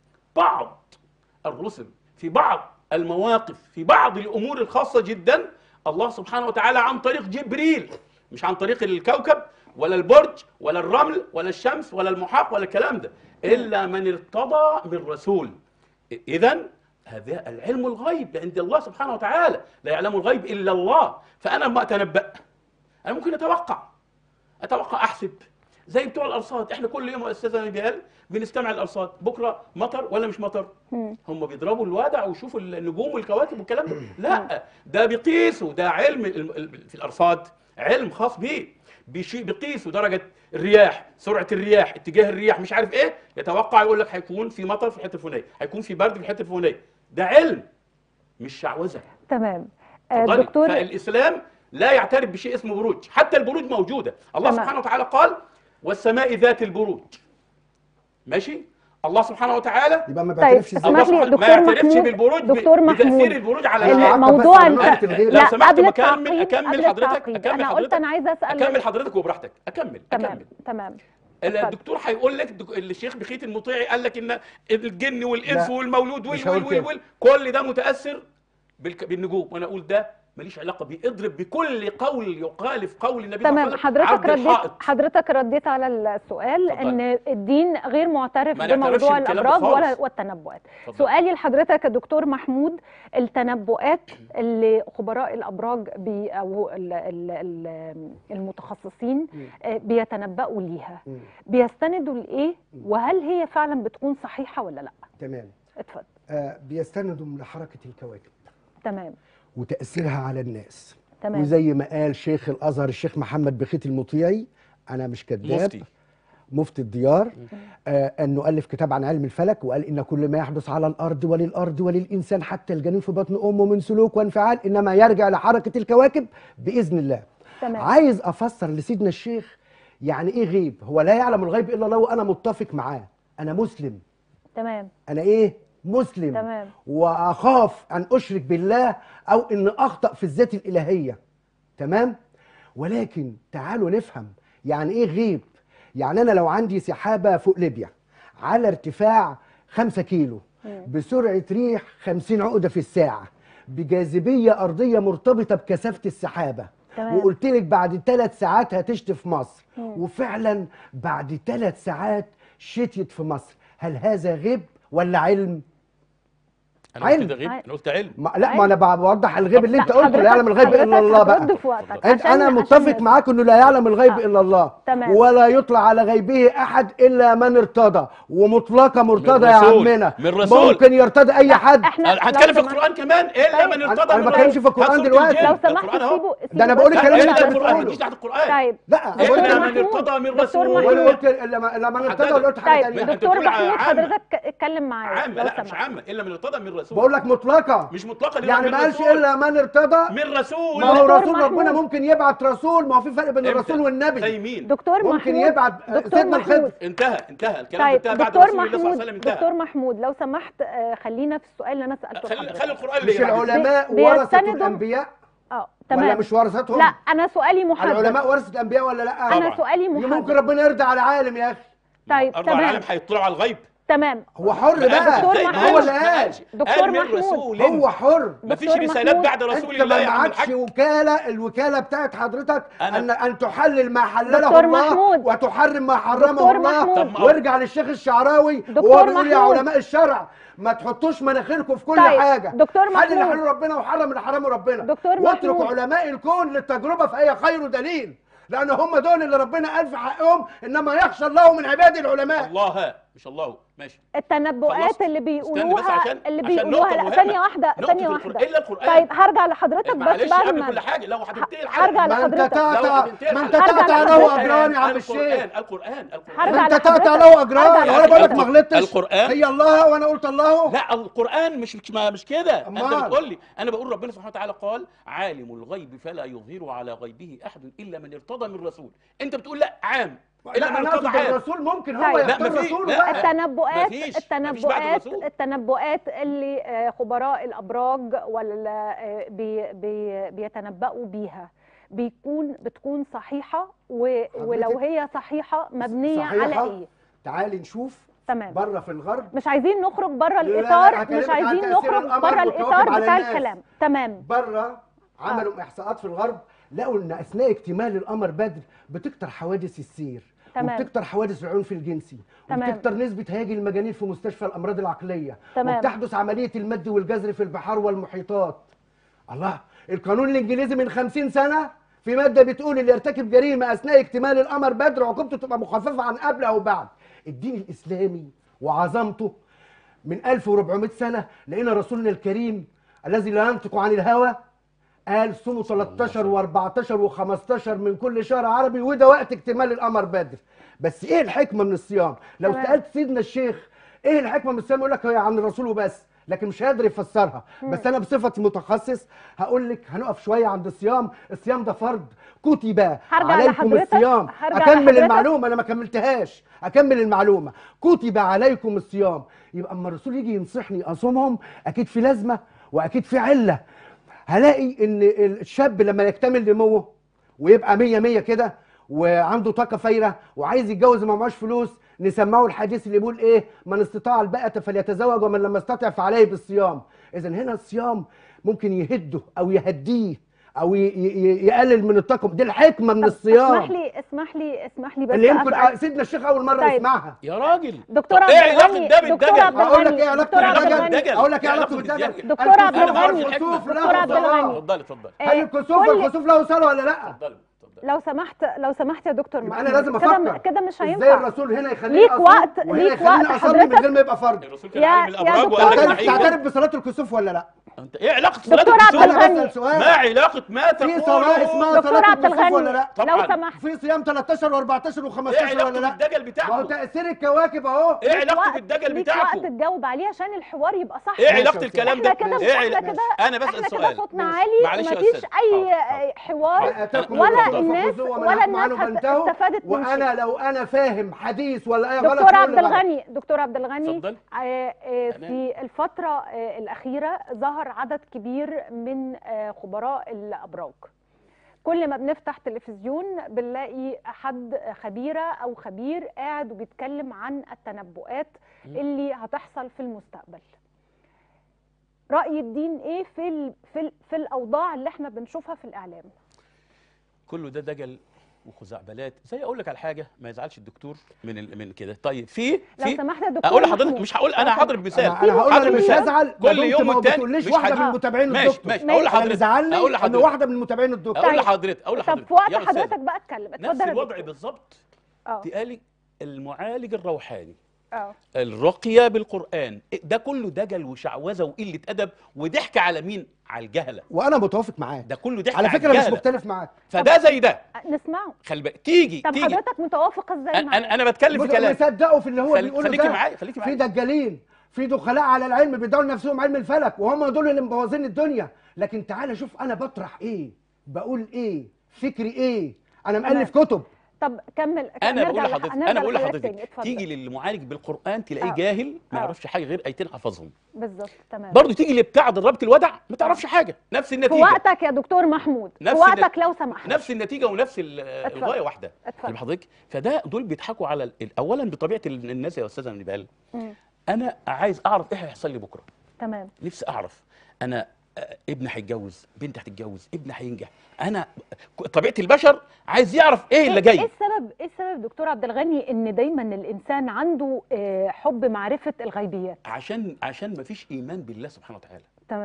S2: بعض الرسل في بعض المواقف في بعض الامور الخاصه جدا الله سبحانه وتعالى عن طريق جبريل مش عن طريق الكوكب ولا البرج ولا الرمل ولا الشمس ولا المحاق ولا الكلام ده الا من ارتضى من رسول اذا هذا العلم الغيب عند الله سبحانه وتعالى لا يعلم الغيب الا الله فانا لما اتنبأ انا ممكن اتوقع اتوقع احسب زي بتوع الارصاد احنا كل يوم يا استاذ نبيل بنستمع الارصاد بكره مطر ولا مش مطر
S1: مم.
S2: هم بيضربوا الوادع ويشوفوا النجوم والكواكب والكلام ده لا ده بيقيسوا ده علم ال- ال- في الارصاد علم خاص بيه بيشي- بيقيسوا درجه الرياح سرعه الرياح اتجاه الرياح مش عارف ايه يتوقع يقول لك هيكون في مطر في الحته الفلانيه هيكون في برد في الحته الفلانيه ده علم مش شعوذه
S1: تمام آه،
S2: اتفضلي.
S1: دكتور
S2: فالاسلام لا يعترف بشيء اسمه بروج حتى البروج موجوده الله
S1: تمام.
S2: سبحانه وتعالى قال والسماء ذات البروج ماشي الله سبحانه وتعالى
S3: يبقى ما
S1: طيب
S3: بيعترفش
S2: الله
S1: اسمح لي
S2: سبحانه ما
S1: دكتور
S2: يعترفش
S1: محمود
S2: بالبروج ب-
S1: دكتور محمود
S2: بتاثير البروج على
S3: أنا
S2: الناس.
S3: عارف
S1: موضوع
S3: بس
S1: الت...
S3: نقطة الغير.
S2: لو
S1: لا
S2: سمحت
S1: قبل
S2: بكمل
S1: التعقيب
S2: اكمل
S1: قبل
S2: حضرتك
S1: التعقيب.
S2: اكمل
S1: انا قلت
S2: حضرتك
S1: انا عايزه اسال
S2: اكمل حضرتك وبراحتك اكمل
S1: تمام
S2: اكمل
S1: تمام
S2: الدكتور هيقول لك دك- الشيخ بخيت المطيعي قال لك ان الجن والانس
S3: لا،
S2: والمولود وال
S3: مش
S2: وال
S3: هقول
S2: وال
S3: كده.
S2: وال كل ده متاثر بالك- بالنجوم وانا اقول ده ماليش علاقه بيه اضرب بكل قول يخالف قول النبي صلى الله
S1: تمام
S2: عليه وسلم
S1: حضرتك
S2: عرض
S1: رديت
S2: الحائط
S1: حضرتك رديت على السؤال
S2: اتفضل.
S1: ان الدين غير معترف
S2: ما نعترفش
S1: بموضوع
S2: بالكلام ده
S1: الابراج ولا
S2: خالص.
S1: والتنبؤات
S2: اتفضل.
S1: سؤالي لحضرتك يا دكتور محمود التنبؤات اللي خبراء الابراج بي او ال- ال- ال- المتخصصين آه، بيتنبؤوا ليها
S3: مم.
S1: بيستندوا لايه وهل هي فعلا بتكون صحيحه ولا لا
S3: تمام
S1: اتفضل
S3: آه بيستندوا لحركه الكواكب
S1: تمام
S3: وتاثيرها على الناس
S1: تمام
S3: وزي ما قال شيخ الازهر الشيخ محمد بخيت المطيعي انا مش كذاب
S2: مفتي
S3: مفتي الديار آه انه الف كتاب عن علم الفلك وقال ان كل ما يحدث على الارض وللارض وللانسان حتى الجنين في بطن امه من سلوك وانفعال انما يرجع لحركه الكواكب باذن الله
S1: تمام
S3: عايز افسر لسيدنا الشيخ يعني ايه غيب هو لا يعلم الغيب الا الله وانا متفق معاه انا مسلم
S1: تمام
S3: انا ايه مسلم
S1: تمام.
S3: واخاف ان اشرك بالله او ان اخطا في الذات الالهيه تمام ولكن تعالوا نفهم يعني ايه غيب يعني انا لو عندي سحابه فوق ليبيا على ارتفاع 5 كيلو بسرعه ريح 50 عقده في الساعه بجاذبيه ارضيه مرتبطه بكثافه السحابه
S1: تمام.
S3: وقلت لك بعد ثلاث ساعات هتشتي في مصر وفعلا بعد ثلاث ساعات شتيت في مصر هل هذا غيب ولا علم
S2: انا قلت
S3: علم.
S2: ده غيب انا قلت علم
S3: ما لا ما انا بوضح الغيب اللي انت
S1: لا،
S3: قلته لا يعلم الغيب
S1: حضرتك-
S3: الا الله بقى
S1: هترد في وقتك
S3: انت
S1: عشان-
S3: انا
S1: عشان
S3: متفق
S1: بس.
S3: معاك انه لا يعلم الغيب
S1: آه.
S3: الا الله
S1: تمام.
S3: ولا يطلع على غيبه احد الا من ارتضى ومطلقه مرتضى يا
S2: رسول.
S3: عمنا
S2: من رسول.
S3: ممكن يرتضي اي حد
S1: احنا
S2: أنا هتكلم في
S1: لو سمحت-
S2: القران كمان الا
S1: طيب.
S2: من ارتضى
S3: أنا
S2: من
S3: ما بتكلمش
S2: رسول.
S3: في القرآن
S2: هات سورة
S3: دلوقتي.
S2: الجن.
S1: لو
S2: ده
S1: سمحت
S2: القرآن أهو.
S1: سيبوا
S3: ده أنا
S1: سيبوا
S3: بقول
S1: بس
S3: الكلام اللي
S2: الا
S3: أنت
S2: القران
S3: بتقوله.
S2: ماليش دعوه بالقران
S1: طيب
S3: لا
S1: دكتور
S2: الا من
S1: محمود-
S2: ارتضى من
S1: دكتور
S2: رسول
S3: ولا
S1: محمود.
S3: قلت لما لما ارتضى
S2: حضرتك-
S3: ولا قلت حاجه
S1: طيب
S3: ثانيه
S2: أنت
S1: دكتور
S2: بتقول
S1: محمود
S2: عامة.
S1: حضرتك اتكلم معايا
S2: عامه
S1: لو
S2: لا مش
S1: سمحت.
S2: عامه الا من ارتضى من رسول
S3: بقول لك مطلقه
S2: مش مطلقه
S3: يعني
S2: من
S3: ما قالش
S2: رسول.
S3: الا من ارتضى
S2: من رسول
S3: ما هو
S1: دكتور
S3: رسول ربنا
S1: محمود.
S3: ممكن يبعت رسول ما هو في فرق بين
S2: إمتى؟
S3: الرسول والنبي
S2: زي مين
S1: دكتور
S3: ممكن
S1: محمود
S3: يبعت
S1: دكتور
S3: سيدنا الخضر
S1: محمود
S2: انتهى انتهى الكلام
S1: طيب
S2: ده انتهى بعد
S1: دكتور
S2: رسول الله صلى الله عليه
S1: محمود
S2: وسلم انتهى
S1: دكتور محمود لو سمحت آه، خلينا في السؤال اللي انا سالته
S2: خلي
S1: لحضرتك
S2: خلي القران
S3: مش
S2: اللي بعد كده.
S3: العلماء
S1: بي-
S3: ورثه
S1: بيستندوا-
S3: الانبياء
S1: اه
S3: ولا
S1: تمام
S3: مش ورثتهم
S1: لا انا سؤالي محدد
S3: العلماء ورثه الانبياء ولا لا
S1: انا
S2: طبعاً.
S1: سؤالي
S3: اللي
S1: محدد
S3: ممكن ربنا يرضى على عالم يا اخي
S1: طيب
S2: اربع
S1: تمام
S2: العالم هيطلعوا على الغيب
S1: تمام
S3: هو حر
S2: ما قالش
S3: بقى
S1: دكتور
S2: إزاي؟
S1: محمود.
S2: ما
S3: هو
S2: قالش-
S3: اللي
S2: ما
S3: قال
S2: قالش.
S1: دكتور
S2: قال من
S1: محمود.
S2: رسول
S3: هو حر
S2: ما فيش
S1: دكتور
S2: رسالات
S1: محمود.
S2: بعد رسول
S3: انت
S2: الله
S3: ما
S2: يا عم
S3: معكش
S2: الحاج
S3: وكاله الوكاله بتاعت حضرتك
S2: أنا-
S3: ان ان تحلل ما حلله
S1: دكتور
S3: الله
S1: محمود.
S3: وتحرم ما حرمه
S1: دكتور
S3: الله
S1: محمود.
S2: طب ما-
S3: وارجع للشيخ الشعراوي
S1: دكتور
S3: وهو بيقول يا
S1: محمود.
S3: علماء الشرع ما تحطوش مناخيركم في كل
S1: طيب،
S3: حاجه
S1: دكتور
S3: حل
S1: محمود.
S3: اللي حلله ربنا وحرم اللي حرمه ربنا
S1: دكتور
S3: واترك
S1: محمود.
S3: علماء الكون للتجربه فهي خير دليل لان هم دول اللي ربنا قال في حقهم انما يخشى الله من عباده العلماء
S2: الله مش الله ماشي
S1: التنبؤات
S2: خلصت.
S1: اللي
S2: استنى بس
S1: بيقولوها
S2: عشان
S1: اللي
S2: عشان
S1: بيقولوها
S2: نقطة
S1: لا
S2: مهمة.
S1: ثانية واحدة
S2: نقطة
S1: ثانية
S2: في
S1: واحدة
S2: القرآن. إلا القرآن.
S1: طيب هرجع لحضرتك بس
S2: معلش
S1: بعد
S2: قبل
S1: ما
S2: كل حاجه لو هتنتهي الحلقه
S1: هرجع
S3: ما انت
S1: لحضرتك.
S2: لو
S3: تقطع
S2: هتنتهي
S3: ما انت
S2: الحلقة.
S1: هرجع
S3: تقطع له
S1: لحضرتك.
S3: اجران يا عم الشيخ
S2: القرآن القرآن القرآن
S1: هرجع
S3: ما انت
S1: لحضرتك.
S3: تقطع له اجران
S1: هرجع
S3: وانا بقول لك ما
S2: لحضرتك.
S3: غلطتش
S2: القرآن.
S3: هي الله وانا قلت الله
S2: لا القرآن مش مش, ما- مش كده انت
S3: أمال.
S2: بتقول لي انا بقول ربنا سبحانه وتعالى قال عالم الغيب فلا يظهر على غيبه احد الا من ارتضى من رسول انت بتقول لا عام الا
S3: لا
S2: من
S3: انا
S2: ارتضى
S3: اقصد
S2: عام
S3: الرسول ممكن
S1: طيب.
S3: هو
S1: لا،
S3: يختار
S2: مفيش.
S3: رسوله
S2: لا.
S3: بقى
S1: التنبؤات
S2: مفيش. مفيش بعد
S1: التنبؤات
S2: الرسول.
S1: التنبؤات اللي آه، خبراء الابراج ولا آه، بي بي بيتنبؤوا بيها بيكون بتكون صحيحه و ولو
S3: حضرتك
S1: هي صحيحه مبنيه
S3: صحيحة؟
S1: على ايه
S3: تعالي نشوف
S1: تمام
S3: بره في الغرب
S1: مش عايزين نخرج بره
S3: لا، لا،
S1: الاطار
S3: هكلمك
S1: مش
S3: عن
S1: عايزين
S3: تأثير
S1: نخرج
S3: القمر
S1: بره
S3: والكواكب
S1: الاطار
S3: على
S1: بتاع
S3: الناس.
S1: الكلام تمام
S3: بره عملوا احصاءات في الغرب لقوا ان اثناء اكتمال القمر بدر بتكتر حوادث السير
S1: تمام.
S3: وبتكتر حوادث العنف الجنسي
S1: تمام.
S3: وبتكتر نسبة هياج المجانين في مستشفى الأمراض العقلية
S1: تمام.
S3: وبتحدث عملية المد والجزر في البحار والمحيطات الله القانون الإنجليزي من خمسين سنة في مادة بتقول اللي يرتكب جريمة أثناء اكتمال القمر بدر عقوبته تبقى مخففة عن قبل أو بعد الدين الإسلامي وعظمته من 1400 سنة لقينا رسولنا الكريم الذي لا ينطق عن الهوى قال صوموا 13 و14 و15 من كل شهر عربي وده وقت اكتمال القمر بدر بس ايه الحكمه من الصيام لو
S1: تمام.
S3: سالت سيدنا الشيخ ايه الحكمه من الصيام يقول لك هي عن الرسول وبس لكن مش قادر يفسرها بس انا بصفتي متخصص هقول لك هنقف شويه عند الصيام الصيام ده فرض كتب
S1: هرجع
S3: عليكم
S1: لحضرتك.
S3: الصيام
S1: هرجع
S3: اكمل
S1: لحضرتك.
S3: المعلومه انا ما كملتهاش اكمل المعلومه كتب عليكم الصيام يبقى اما الرسول يجي ينصحني اصومهم اكيد في لازمه واكيد في عله هلاقي ان الشاب لما يكتمل نموه ويبقى مية مية كده وعنده طاقه فايره وعايز يتجوز وما معهوش فلوس نسمعه الحديث اللي بيقول ايه من استطاع الباءة فليتزوج ومن لم يستطع فعليه بالصيام اذا هنا الصيام ممكن يهده او يهديه او ي- ي- يقلل من الطاقه دي الحكمه من
S1: طب
S3: الصيام
S1: اسمح لي اسمح لي اسمح لي بس
S3: اللي يمكن
S1: أسأل.
S3: سيدنا الشيخ اول مره
S1: طيب.
S3: يسمعها
S2: يا راجل
S1: دكتور
S2: طب
S1: عبد
S2: ايه علاقه
S1: الغني
S2: ده
S1: دكتور
S2: بالدجل
S1: عبد
S3: هقول لك
S1: الغني
S3: ايه علاقه
S1: دكتور عبد
S3: بالدجل
S1: الغني
S3: اقول لك ايه
S2: إيه
S3: علاقه
S2: علاقة
S3: بالدجل
S2: بالدجل؟
S1: دكتور عبد
S2: انا ما اعرفش
S1: الغني.
S2: الحكمه
S3: الكسوف له
S1: دكتور عبد
S3: صلاة.
S1: الغني.
S2: اتفضلي اتفضلي
S1: آه،
S3: هل الكسوف
S1: كل-
S3: والخسوف له صلاه ولا لا؟
S2: اتفضلي اتفضلي
S1: لو سمحت لو سمحت يا دكتور
S3: يبقى
S1: محمود
S3: انا لازم
S1: كده
S3: افكر
S1: كده مش
S3: ازاي
S1: هينفع
S3: الرسول هنا يخليني
S1: ليك
S3: أصوم
S1: وقت-
S3: وهنا
S1: ليك
S3: يخليني
S1: وقت
S3: اصلي من
S1: حضرتك.
S3: غير ما يبقى فرض
S2: الرسول كان
S1: يا-
S2: عالم
S1: يا
S2: الابراج
S1: دكتور
S2: وقال لك
S1: محمود.
S3: تعترف
S2: الحقيقة.
S3: تعترف بصلاه الكسوف ولا لا؟
S2: انت ايه علاقه صلاه
S1: دكتور عبد
S2: الكسوف؟
S3: انا
S1: الغني.
S3: بسال سؤال
S2: ما علاقه ما
S3: في
S2: تقوله
S3: صلاه اسمها
S1: دكتور
S3: صلاه
S1: عبد
S3: الكسوف ولا
S1: الغني
S3: لا؟
S1: لو
S2: طبعاً.
S1: سمحت
S3: في صيام 13 و14
S2: ايه
S3: و15
S2: علاقته
S3: ولا لا؟
S2: بالدجل
S3: ما هو
S2: بتاعكم
S3: تاثير الكواكب اهو
S2: ايه
S1: ليك
S2: علاقته
S1: وقت-
S2: بالدجل
S1: ليك
S2: بتاعكم
S1: وقت تجاوب عليه عشان الحوار يبقى صح
S2: ايه
S3: ماشي
S2: علاقه
S3: يا
S2: الكلام
S1: احنا
S2: ده
S1: كده
S2: ايه
S1: احنا
S2: علاقة-
S1: كده
S2: انا بسال
S1: احنا كده
S2: سؤال
S1: صوتنا
S3: ماشي.
S1: عالي
S2: معلش يا
S1: ومفيش
S2: أستاذ.
S1: اي
S2: حاضر، حاضر.
S1: حوار
S3: آتاكم
S1: ولا
S3: الرسول
S1: الناس
S3: فخذوه ومن
S1: ولا
S3: نهاكم
S1: الناس
S3: عنه
S1: هت-
S3: فانتهوا.
S1: استفادت من
S3: وانا
S1: شيء
S3: لو انا فاهم حديث ولا اي غلط
S1: دكتور
S3: يقول
S1: عبد
S3: لي غلط.
S1: الغني دكتور عبد الغني
S2: اتفضل.
S1: آه، آه،
S2: تمام.
S1: في الفترة آه، الأخيرة ظهر عدد كبير من آه، خبراء الأبراج كل ما بنفتح تلفزيون بنلاقي حد خبيرة أو خبير قاعد وبيتكلم عن التنبؤات اللي هتحصل في المستقبل رأي الدين إيه في ال في, ال في الأوضاع اللي احنا بنشوفها في الإعلام
S2: كله ده دجل وخزعبلات زي اقول لك على حاجه ما يزعلش الدكتور من ال... من كده طيب في
S1: لو
S2: في
S1: سمحت يا دكتور
S2: اقول لحضرتك
S1: محمود.
S2: مش هقول
S1: لو
S2: انا
S1: سمحت.
S2: هضرب مثال
S3: انا أنا هقول انا
S2: هضرب
S3: مش
S2: مثال.
S3: هزعل ما
S2: كل
S3: دمت
S2: يوم
S3: ما
S2: والتاني
S3: بتقوليش
S2: مش
S3: واحده
S2: هجيب-
S3: من متابعين
S2: ماشي،
S3: الدكتور
S2: ماشي.
S1: ماشي.
S2: اقول
S3: انا
S2: لحضرتك
S3: اللي زعلني
S2: اقول
S3: ان
S2: لحضرتك
S3: واحده من متابعين الدكتور
S2: اقول
S1: طيب.
S2: لحضرتك اقول
S1: طب
S2: لحضرتك
S1: في وقت
S2: يا أستاذ،
S1: حضرتك بقى اتكلم
S2: نفس
S1: اتفضل يا
S2: الوضع
S1: دكتور.
S2: بالظبط
S1: اه
S2: تقالي المعالج الروحاني
S1: اه
S2: الرقيه بالقران ده كله دجل وشعوذه وقله ادب وضحك على مين على الجهله
S3: وانا متوافق معاك
S2: ده كله ضحك
S3: على فكره مش
S2: الجهلة.
S3: مختلف معاك
S2: فده زي ده
S1: نسمعه
S2: خلي بالك تيجي
S1: طب
S2: تيجي
S1: حضرتك متوافق ازاي
S2: انا
S1: معايا
S2: انا أنا بتكلم في كلام
S3: ويصدقوا في اللي هو
S2: خلي-
S3: بيقوله
S2: خليكي
S3: ده
S2: معايا خليكي
S3: في
S2: معايا
S3: دجالين في دخلاء على العلم بيدعوا لنفسهم علم الفلك وهم دول اللي مبوظين الدنيا لكن تعالى شوف انا بطرح ايه بقول ايه فكري ايه انا مؤلف كتب
S1: طب كمل
S2: انا
S1: نرجع
S2: بقول
S1: لح-
S2: لحضرتك
S1: نرجع
S2: انا بقول
S1: لحضرتك
S2: لحضرتك
S1: تاني، اتفضل.
S2: تيجي للمعالج بالقران تلاقيه
S1: آه.
S2: جاهل ما
S1: آه.
S2: يعرفش حاجه غير ايتين حفظهم
S1: بالظبط تمام
S2: برضه تيجي لبتاع ضربت الودع ما تعرفش حاجه نفس
S1: في
S2: النتيجه
S1: وقتك يا دكتور محمود في
S2: نفس
S1: وقتك
S2: النت-
S1: لو سمحت
S2: نفس النتيجه ونفس ال-
S1: اتفضل.
S2: الغايه واحده
S1: اتفضل.
S2: خلي حضرتك فده دول بيضحكوا على ال- اولا بطبيعه ال- الناس يا استاذه نبال
S1: مم.
S2: انا عايز اعرف ايه هيحصل لي بكره
S1: تمام
S2: نفسي اعرف انا آه، ابني هيتجوز بنتي هتتجوز ابني هينجح انا ك- طبيعه البشر عايز يعرف ايه اللي
S1: ايه
S2: جاي
S1: السبب ايه السبب دكتور عبد الغني ان دايما الانسان عنده آه، حب معرفه الغيبيات
S2: عشان عشان ما فيش ايمان بالله سبحانه وتعالى
S1: تمام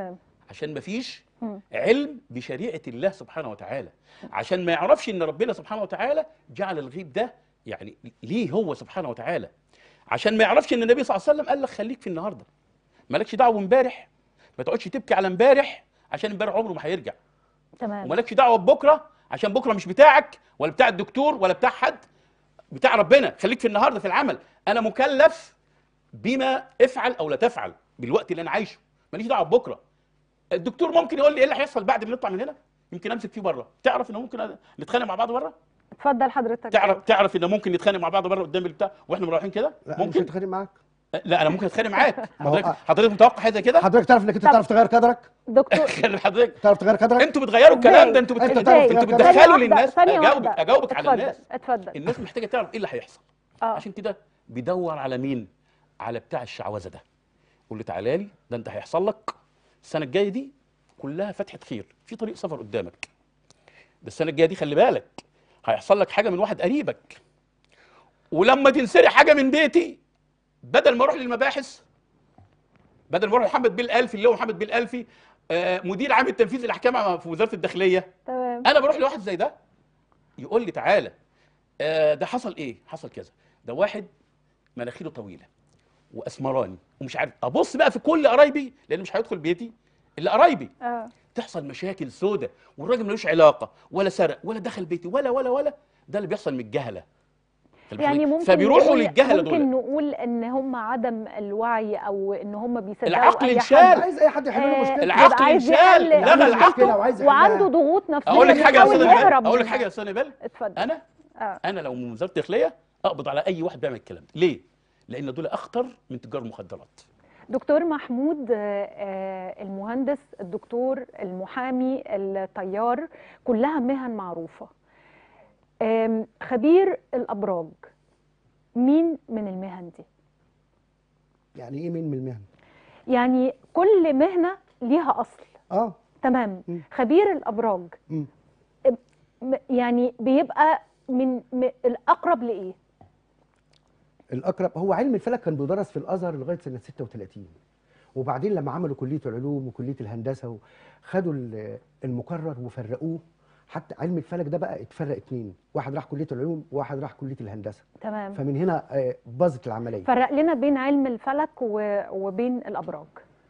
S2: عشان ما فيش
S1: مم.
S2: علم بشريعه الله سبحانه وتعالى عشان ما يعرفش ان ربنا سبحانه وتعالى جعل الغيب ده يعني ليه هو سبحانه وتعالى عشان ما يعرفش ان النبي صلى الله عليه وسلم قال لك خليك في النهارده مالكش دعوه بامبارح ما تقعدش تبكي على امبارح عشان امبارح عمره ما هيرجع
S1: تمام
S2: ومالكش دعوه ببكره عشان بكره مش بتاعك ولا بتاع الدكتور ولا بتاع حد بتاع ربنا خليك في النهارده في العمل انا مكلف بما افعل او لا تفعل بالوقت اللي انا عايشه ماليش دعوه ببكره الدكتور ممكن يقول لي ايه اللي هيحصل بعد ما نطلع من هنا يمكن امسك فيه بره تعرف ان ممكن نتخانق مع بعض بره
S1: اتفضل حضرتك
S2: تعرف تعرف ان ممكن نتخانق مع بعض بره قدام البتاع واحنا رايحين كده
S3: لا مش
S2: ممكن
S3: هتخانق معاك
S2: لا انا ممكن اتخانق معاك
S3: ما هو-
S2: حضرتك حضرتك متوقع حاجه زي كده
S3: حضرتك تعرف انك انت
S1: طب-
S3: تعرف تغير قدرك
S1: دكتور
S2: خلي حضرتك
S3: تعرف تغير قدرك
S2: انتوا بتغيروا الكلام ده انتوا
S3: أنت
S2: بت-
S3: تعرف
S2: انتوا
S3: تغير
S2: بتدخلوا
S1: ثانية واحدة،
S2: للناس
S1: ثانية
S2: اجاوبك
S1: واحدة.
S2: اجاوبك على
S1: اتفضل،
S2: الناس
S1: اتفضل
S2: الناس محتاجه تعرف ايه اللي هيحصل
S1: اه
S2: عشان كده بيدور على مين على بتاع الشعوذه ده يقول له تعالى لي ده انت هيحصل لك السنه الجايه دي كلها فتحه خير في طريق سفر قدامك ده السنه الجايه دي خلي بالك هيحصل لك حاجه من واحد قريبك ولما تنسرق حاجه من بيتي بدل ما اروح للمباحث بدل ما اروح لمحمد بيه الالفي اللي هو محمد بيه الالفي آه، مدير عام التنفيذ الاحكام في وزاره الداخليه
S1: تمام
S2: انا بروح لواحد زي ده يقول لي تعالى آه ده حصل ايه حصل كذا ده واحد مناخيره طويله واسمراني ومش عارف ابص بقى في كل قرايبي لان مش هيدخل بيتي الا قرايبي
S1: اه
S2: تحصل مشاكل سودة والراجل ملوش علاقه ولا سرق ولا دخل بيتي ولا ولا ولا ده اللي بيحصل من الجهله خلي
S1: يعني
S2: بالك.
S1: ممكن
S2: فبيروحوا
S1: نقول
S2: للجهله
S1: ممكن
S2: دول
S1: نقول ان هم عدم الوعي او ان هم بيصدقوا
S2: العقل
S1: اي
S2: انشال.
S1: حد
S3: عايز اي حد يحل له
S1: آه،
S3: مشكلته
S2: العقل
S1: يبقى عايز
S2: انشال.
S1: يحل
S2: لغى
S1: مشكلته
S3: العقل وعايز يحلها.
S1: وعنده ضغوط نفسيه
S2: اقول لك حاجه يا
S1: بيحاول
S2: استاذ نبيل
S1: يهرب
S2: اقول لك
S1: منها.
S2: حاجه يا استاذ نبيل
S1: اتفضل
S2: انا
S1: اه
S2: انا لو من وزاره الداخليه اقبض على اي واحد بيعمل الكلام ده ليه لان دول اخطر من تجار المخدرات
S1: دكتور محمود آه، آه، المهندس الدكتور المحامي الطيار كلها مهن معروفة آم، خبير الأبراج مين من المهن دي؟
S3: يعني ايه مين من المهن
S1: يعني كل مهنة ليها أصل
S3: اه
S1: تمام
S3: مم.
S1: خبير الأبراج
S3: مم.
S1: م- يعني بيبقى من م- الأقرب لإيه؟
S3: الاقرب هو علم الفلك كان بيدرس في الازهر لغايه سنه 36 وبعدين لما عملوا كليه العلوم وكليه الهندسه خدوا ال- المقرر وفرقوه حتى علم الفلك ده بقى اتفرق اتنين واحد راح كليه العلوم وواحد راح كليه الهندسه
S1: تمام
S3: فمن هنا آه، باظت العمليه
S1: فرق لنا بين علم الفلك و- وبين الأبراج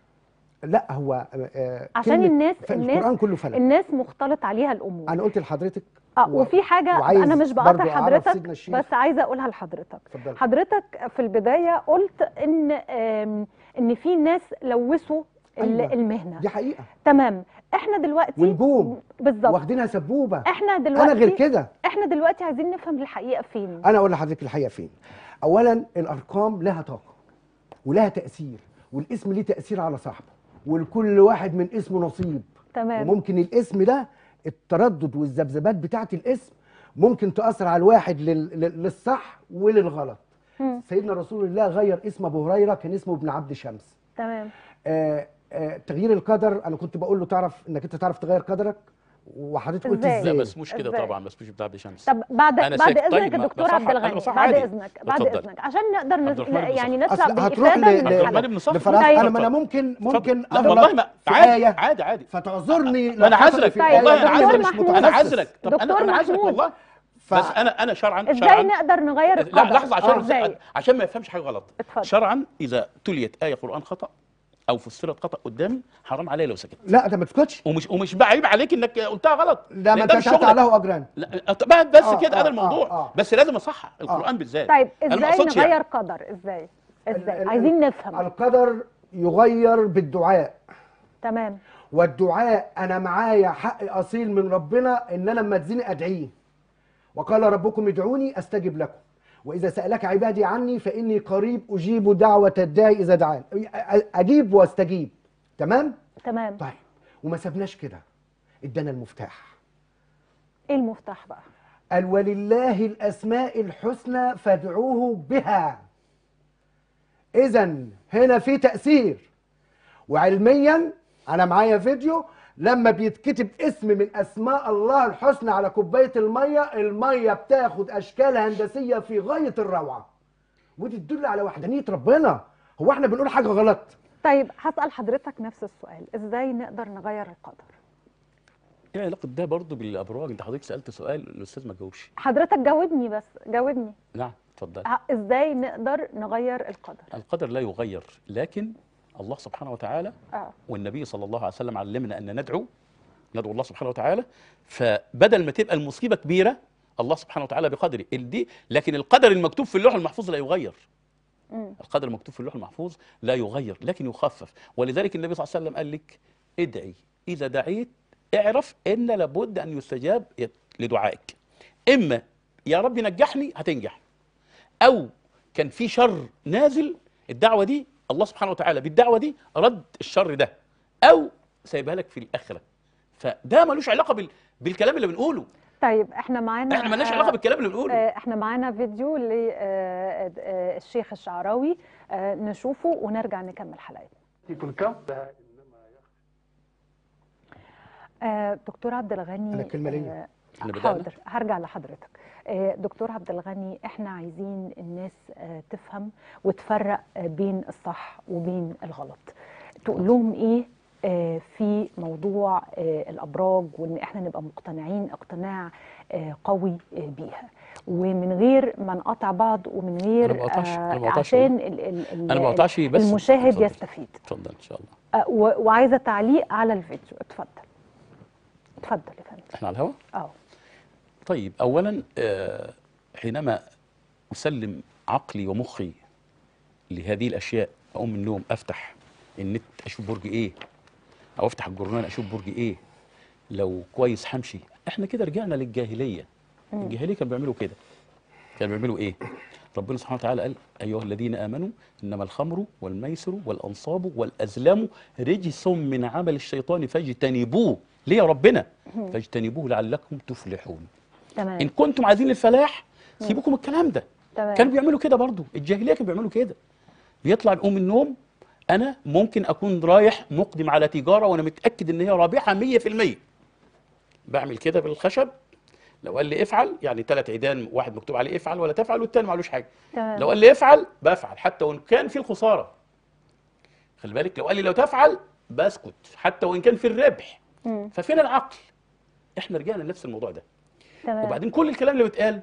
S3: لا هو آه، آه،
S1: عشان
S3: كلمة
S1: الناس
S3: ف-
S1: الناس
S3: القران كله فلك
S1: الناس مختلط عليها الأمور
S3: انا قلت لحضرتك
S1: اه
S3: و-
S1: وفي حاجه
S3: وعايز
S1: انا مش
S3: برضو
S1: بقاطع
S3: أعرف
S1: حضرتك
S3: سيدنا الشيخ.
S1: بس عايزه اقولها لحضرتك
S3: اتفضل
S1: حضرتك في البدايه قلت ان آم، ان في ناس لوثوا ال-
S3: أيوة.
S1: المهنه
S3: دي حقيقه
S1: تمام احنا دلوقتي
S3: ونجوم.
S1: بالظبط
S3: واخدينها سبوبه
S1: احنا دلوقتي
S3: انا غير كده
S1: احنا دلوقتي عايزين نفهم الحقيقه فين
S3: انا اقول لحضرتك الحقيقه فين اولا الارقام لها طاقه ولها تاثير والاسم ليه تاثير على صاحبه ولكل واحد من اسمه نصيب
S1: تمام
S3: وممكن الاسم ده التردد والذبذبات بتاعه الاسم ممكن تاثر على الواحد لل... لل- للصح وللغلط
S1: مم.
S3: سيدنا رسول الله غير اسم ابو هريره كان اسمه ابن عبد شمس
S1: تمام
S3: آه آه تغيير القدر انا كنت بقول له تعرف انك انت تعرف تغير قدرك وحضرتك قلت
S1: إزاي؟
S2: لا
S3: ازاي
S2: بس مش كده
S1: إزاي؟
S2: طبعا بس مش بتاع عبد شمس
S1: طب بعد
S2: أنا
S1: بعد
S2: ساكت.
S1: اذنك
S2: طيب،
S1: يا
S2: ما-
S1: دكتور
S2: بصح-
S1: عبد
S2: أنا
S1: الغني
S2: بصح
S1: بعد
S2: عادي.
S1: اذنك بعد
S2: اتفضل.
S1: اذنك عشان نقدر
S2: عبد
S1: نس...
S2: الرحمن بن
S1: يعني
S2: صخر.
S1: نطلع
S3: أصل هتروح
S1: بافاده
S3: ل-
S1: من
S2: عبد الرحمن
S1: الحلقه
S2: بن صخر
S3: لفراغ
S1: طيب.
S3: انا ما انا ممكن ممكن
S2: لا
S3: أغلط
S2: والله ما
S3: في
S2: عادي
S3: آية
S2: عادي عادي
S3: فتعذرني لو
S2: انا
S3: حصل
S2: عذرك
S3: في
S1: طيب،
S3: الآية
S2: والله انا
S1: دكتور
S2: عذرك
S1: محمود.
S2: انا
S3: متخصص.
S2: عذرك طب انا
S1: دكتور
S2: انا عذرك
S1: محمود.
S2: والله
S3: ف...
S2: بس انا انا شرعا
S1: ازاي
S2: شرعا
S1: نقدر نغير
S2: لا
S1: القدر
S2: لحظه عشان
S1: ازاي
S2: عشان ما يفهمش حاجه غلط
S1: اتفضل.
S2: شرعا اذا تليت ايه قران خطا او فسرت خطا قدامي حرام عليا لو سكت
S3: لا ده ما تسكتش
S2: ومش ومش بعيب عليك انك قلتها غلط
S3: ده ما
S2: لأن
S3: انت
S2: مش
S3: شهدت
S2: شغلك.
S3: له اجران
S2: لا طب بس
S3: آه،
S2: كده
S3: آه،
S2: هذا الموضوع
S3: آه، آه.
S2: بس لازم اصحح القران بالذات
S1: طيب
S2: أنا ما
S1: ازاي
S2: أقصدش
S1: نغير
S2: يعني.
S1: قدر ازاي ازاي
S3: ال-
S1: عايزين
S3: ال-
S1: نفهم
S3: القدر يغير بالدعاء
S1: تمام
S3: والدعاء انا معايا حق اصيل من ربنا ان انا لما اتزنق ادعيه وقال ربكم ادعوني استجب لكم واذا سالك عبادي عني فاني قريب اجيب دعوه الداعي اذا دعان اجيب واستجيب تمام
S1: تمام
S3: طيب وما سبناش كده ادانا المفتاح
S1: ايه المفتاح بقى
S3: قال ولله الاسماء الحسنى فادعوه بها اذا هنا في تاثير وعلميا انا معايا فيديو لما بيتكتب اسم من اسماء الله الحسنى على كوبايه الميه الميه بتاخد اشكال هندسيه في غايه الروعه ودي تدل على وحدانيه ربنا هو احنا بنقول حاجه غلط
S1: طيب هسال حضرتك نفس السؤال ازاي نقدر نغير القدر
S2: ايه علاقه ده برضه بالابراج انت حضرتك سالت سؤال الاستاذ ما جاوبش
S1: حضرتك جاوبني بس جاوبني
S2: نعم اتفضل
S1: ه- ازاي نقدر نغير القدر
S2: القدر لا يغير لكن الله سبحانه وتعالى
S1: اه
S2: والنبي صلى الله عليه وسلم علمنا ان ندعو ندعو الله سبحانه وتعالى فبدل ما تبقى المصيبه كبيره الله سبحانه وتعالى بقدره دي لكن القدر المكتوب في اللوح المحفوظ لا يغير
S1: مم.
S2: القدر المكتوب في اللوح المحفوظ لا يغير لكن يخفف ولذلك النبي صلى الله عليه وسلم قال لك ادعي اذا دعيت اعرف ان لابد ان يستجاب لدعائك اما يا رب نجحني هتنجح او كان في شر نازل الدعوه دي الله سبحانه وتعالى بالدعوه دي رد الشر ده او سايبها لك في الاخره فده ملوش علاقه بال... بالكلام اللي بنقوله
S1: طيب احنا معانا
S2: احنا مالناش
S1: آه،
S2: علاقه بالكلام اللي بنقوله
S1: آه، احنا معانا فيديو للشيخ الشعراوي آه، نشوفه ونرجع نكمل حلقتنا
S4: في الكون
S1: آه، دكتور عبد الغني
S3: أنا الكلمة ليا.
S1: آه،
S2: إحنا بدأنا؟
S1: حاضر هرجع لحضرتك آه، دكتور عبد الغني احنا عايزين الناس آه، تفهم وتفرق آه، بين الصح وبين الغلط تقول لهم ايه آه، في موضوع آه، الابراج وان احنا نبقى مقتنعين اقتناع آه، قوي آه، بيها ومن غير ما نقاطع بعض ومن غير
S2: أنا ما بقطعش- أنا ما
S1: آه،
S2: بقطعش
S1: عشان ال- ال- ال-
S2: انا ما بقطعش بس
S1: المشاهد
S2: اتفضل.
S1: يستفيد
S2: اتفضل ان شاء الله
S1: آه، و- وعايزه تعليق على الفيديو اتفضل اتفضل يا فندم
S2: احنا على الهواء
S1: اه
S2: طيب اولا آه، حينما اسلم عقلي ومخي لهذه الاشياء اقوم من النوم افتح النت اشوف برج ايه او افتح الجورنال اشوف برج ايه لو كويس همشي احنا كده رجعنا للجاهليه الجاهليه كانوا بيعملوا كده كانوا بيعملوا ايه ربنا سبحانه وتعالى قال ايها الذين امنوا انما الخمر والميسر والانصاب والازلام رجس من عمل الشيطان فاجتنبوه ليه يا ربنا فاجتنبوه لعلكم تفلحون
S1: تمام
S2: ان كنتم عايزين الفلاح سيبوكم الكلام ده
S1: تمام
S2: كانوا بيعملوا كده برضو الجاهليه كانوا بيعملوا كده بيطلع يقوم من النوم انا ممكن اكون رايح مقدم على تجاره وانا متاكد ان هي رابحه 100% بعمل كده بالخشب لو قال لي افعل يعني ثلاث عيدان واحد مكتوب عليه افعل ولا تفعل والتاني معلوش حاجه
S1: تمام
S2: لو قال لي افعل بفعل حتى وان كان في الخساره خلي بالك لو قال لي لو تفعل بسكت حتى وان كان في الربح
S1: مم.
S2: ففين العقل احنا رجعنا لنفس الموضوع ده
S1: تمام
S2: وبعدين كل الكلام اللي بيتقال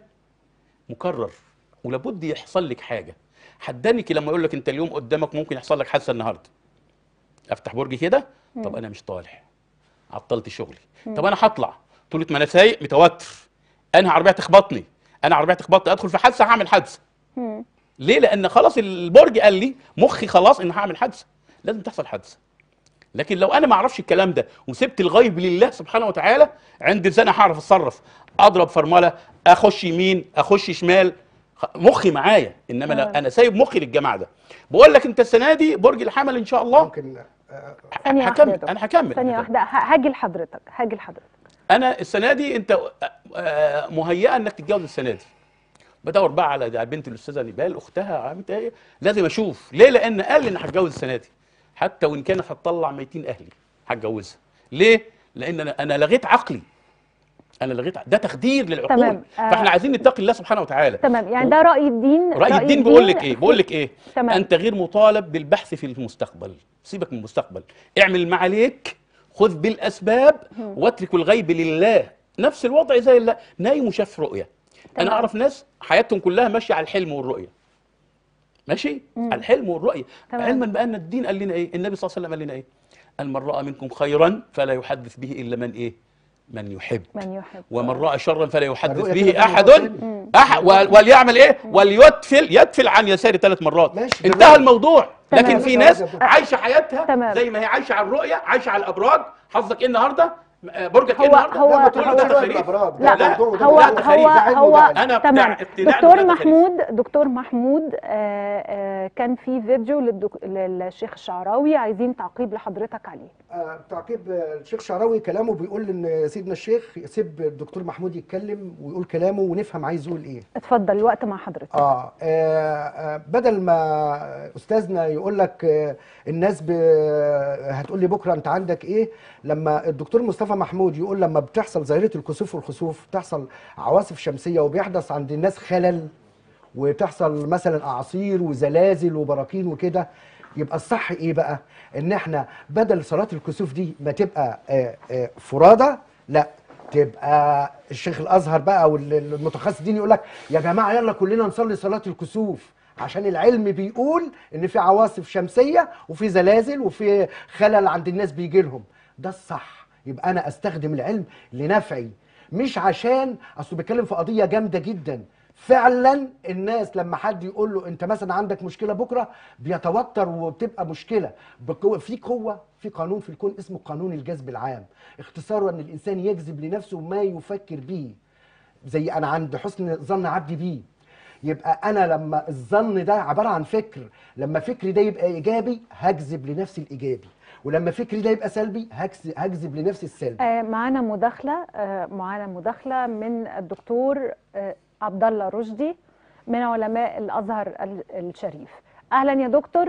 S2: مكرر ولابد يحصل لك حاجه حدانك لما يقول لك انت اليوم قدامك ممكن يحصل لك حادثه النهارده افتح برجي كده طب انا مش طالع عطلت شغلي طب انا هطلع طولة ما انا سايق متوتر انا عربيه تخبطني انا عربيه تخبطني ادخل في حادثه هعمل حادثه
S1: مم.
S2: ليه لان خلاص البرج قال لي مخي خلاص ان هعمل حادثه لازم تحصل حادثه لكن لو انا ما اعرفش الكلام ده وسبت الغيب لله سبحانه وتعالى عند لساني هعرف اتصرف اضرب فرمله اخش يمين اخش شمال خ- مخي معايا انما
S1: تمام.
S2: لا انا سايب مخي للجماعه ده بقول لك انت السنه دي برج الحمل ان شاء الله
S3: ممكن آه،
S1: ثانية واحدة يا
S2: هكمل
S1: دكتور.
S2: انا هكمل
S1: ثانية
S2: أنا هكمل.
S1: واحدة ه- هاجي لحضرتك هاجي لحضرتك
S2: انا السنه دي انت آه، مهيئه انك تتجوز السنه دي بدور بقى على على بنت الاستاذه نبال اختها عملت ايه لازم اشوف ليه لان قال لي ان هتجوز السنه دي حتى وان كانت هتطلع ميتين اهلي هتجوزها ليه لان انا انا لغيت عقلي انا لغيت ع- ده تخدير للعقول
S1: تمام. آه.
S2: فاحنا عايزين نتقي الله سبحانه وتعالى
S1: تمام يعني ده رأي الدين
S2: راي الدين بيقول لك ايه
S1: في-
S2: بيقول لك ايه
S1: تمام.
S2: انت غير مطالب بالبحث في المستقبل سيبك من المستقبل اعمل ما عليك خذ بالاسباب واترك الغيب لله نفس الوضع زي اللي نايم وشاف رؤيه
S1: تمام.
S2: انا اعرف ناس حياتهم كلها ماشيه على الحلم والرؤيه ماشي على الحلم والرؤيه
S1: تمام.
S2: علما بان الدين قال لنا ايه النبي صلى الله عليه وسلم قال لنا ايه قال من راى منكم خيرا فلا يحدث به الا من ايه من يحب
S1: من يحب
S2: ومن راى شرا فلا يحدث
S3: الرؤية
S2: به
S3: كده فيها
S2: احد
S3: موضوع تاني.
S2: أح ول- وليعمل ايه وليدفل يدفل عن يساره ثلاث مرات
S3: ماشي،
S2: انتهى
S3: بالرؤية.
S2: الموضوع
S1: تمام.
S2: لكن في
S3: تمام.
S2: ناس عايشه حياتها
S1: تمام.
S2: زي ما هي عايشه على الرؤيه عايشه على الابراج حظك ايه النهارده آه، برجك ايه
S1: هو-
S2: النهارده
S1: هو-
S3: لا، ما
S2: تقول
S3: تقولش
S2: له ده
S3: رؤية
S2: تخاريف.
S3: الأبراج، ده
S1: لا
S2: لا،
S3: موضوع وده
S1: هو
S3: موضوع.
S2: ده
S1: هو
S2: خريف،
S3: ده علم
S1: هو
S3: وده علم.
S2: أنا بتاع
S1: تمام
S2: اقتناع
S1: دكتور
S2: إن ده خريف.
S1: محمود دكتور محمود آه، آه، كان في فيديو للدك... للشيخ الشعراوي عايزين تعقيب لحضرتك عليه
S3: آه، تعقيب آه، الشيخ شعراوي كلامه بيقول ان سيدنا الشيخ يسيب الدكتور محمود يتكلم ويقول كلامه ونفهم عايز يقول ايه
S1: اتفضل الوقت مع حضرتك
S3: آه, آه, آه بدل ما استاذنا يقول لك آه الناس ب... هتقول لي بكره انت عندك ايه لما الدكتور مصطفى محمود يقول لما بتحصل ظاهره الكسوف والخسوف تحصل عواصف شمسيه وبيحدث عند الناس خلل وتحصل مثلا اعاصير وزلازل وبراكين وكده يبقى الصح ايه بقى ان احنا بدل صلاه الكسوف دي ما تبقى آه، آه، فرادى لا تبقى الشيخ الازهر بقى او ال- المتخصص دين يقول لك يا جماعه يلا كلنا نصلي صلاه الكسوف عشان العلم بيقول ان في عواصف شمسيه وفي زلازل وفي خلل عند الناس بيجي لهم ده الصح يبقى انا استخدم العلم لنفعي مش عشان اصله بيتكلم في قضيه جامده جدا فعلا الناس لما حد يقول له انت مثلا عندك مشكله بكره بيتوتر وبتبقى مشكله بقوة في قوه في قانون في الكون اسمه قانون الجذب العام اختصاره ان الانسان يجذب لنفسه ما يفكر به زي انا عند حسن ظن عبدي بيه يبقى انا لما الظن ده عباره عن فكر لما فكري ده يبقى ايجابي هجذب لنفسي الايجابي ولما فكري ده يبقى سلبي هجذب- هجذب لنفسي السلبي
S1: آه، معانا مداخلة آه، معانا مداخلة من الدكتور آه، عبد الله رشدي من علماء الأزهر ال- الشريف أهلا يا دكتور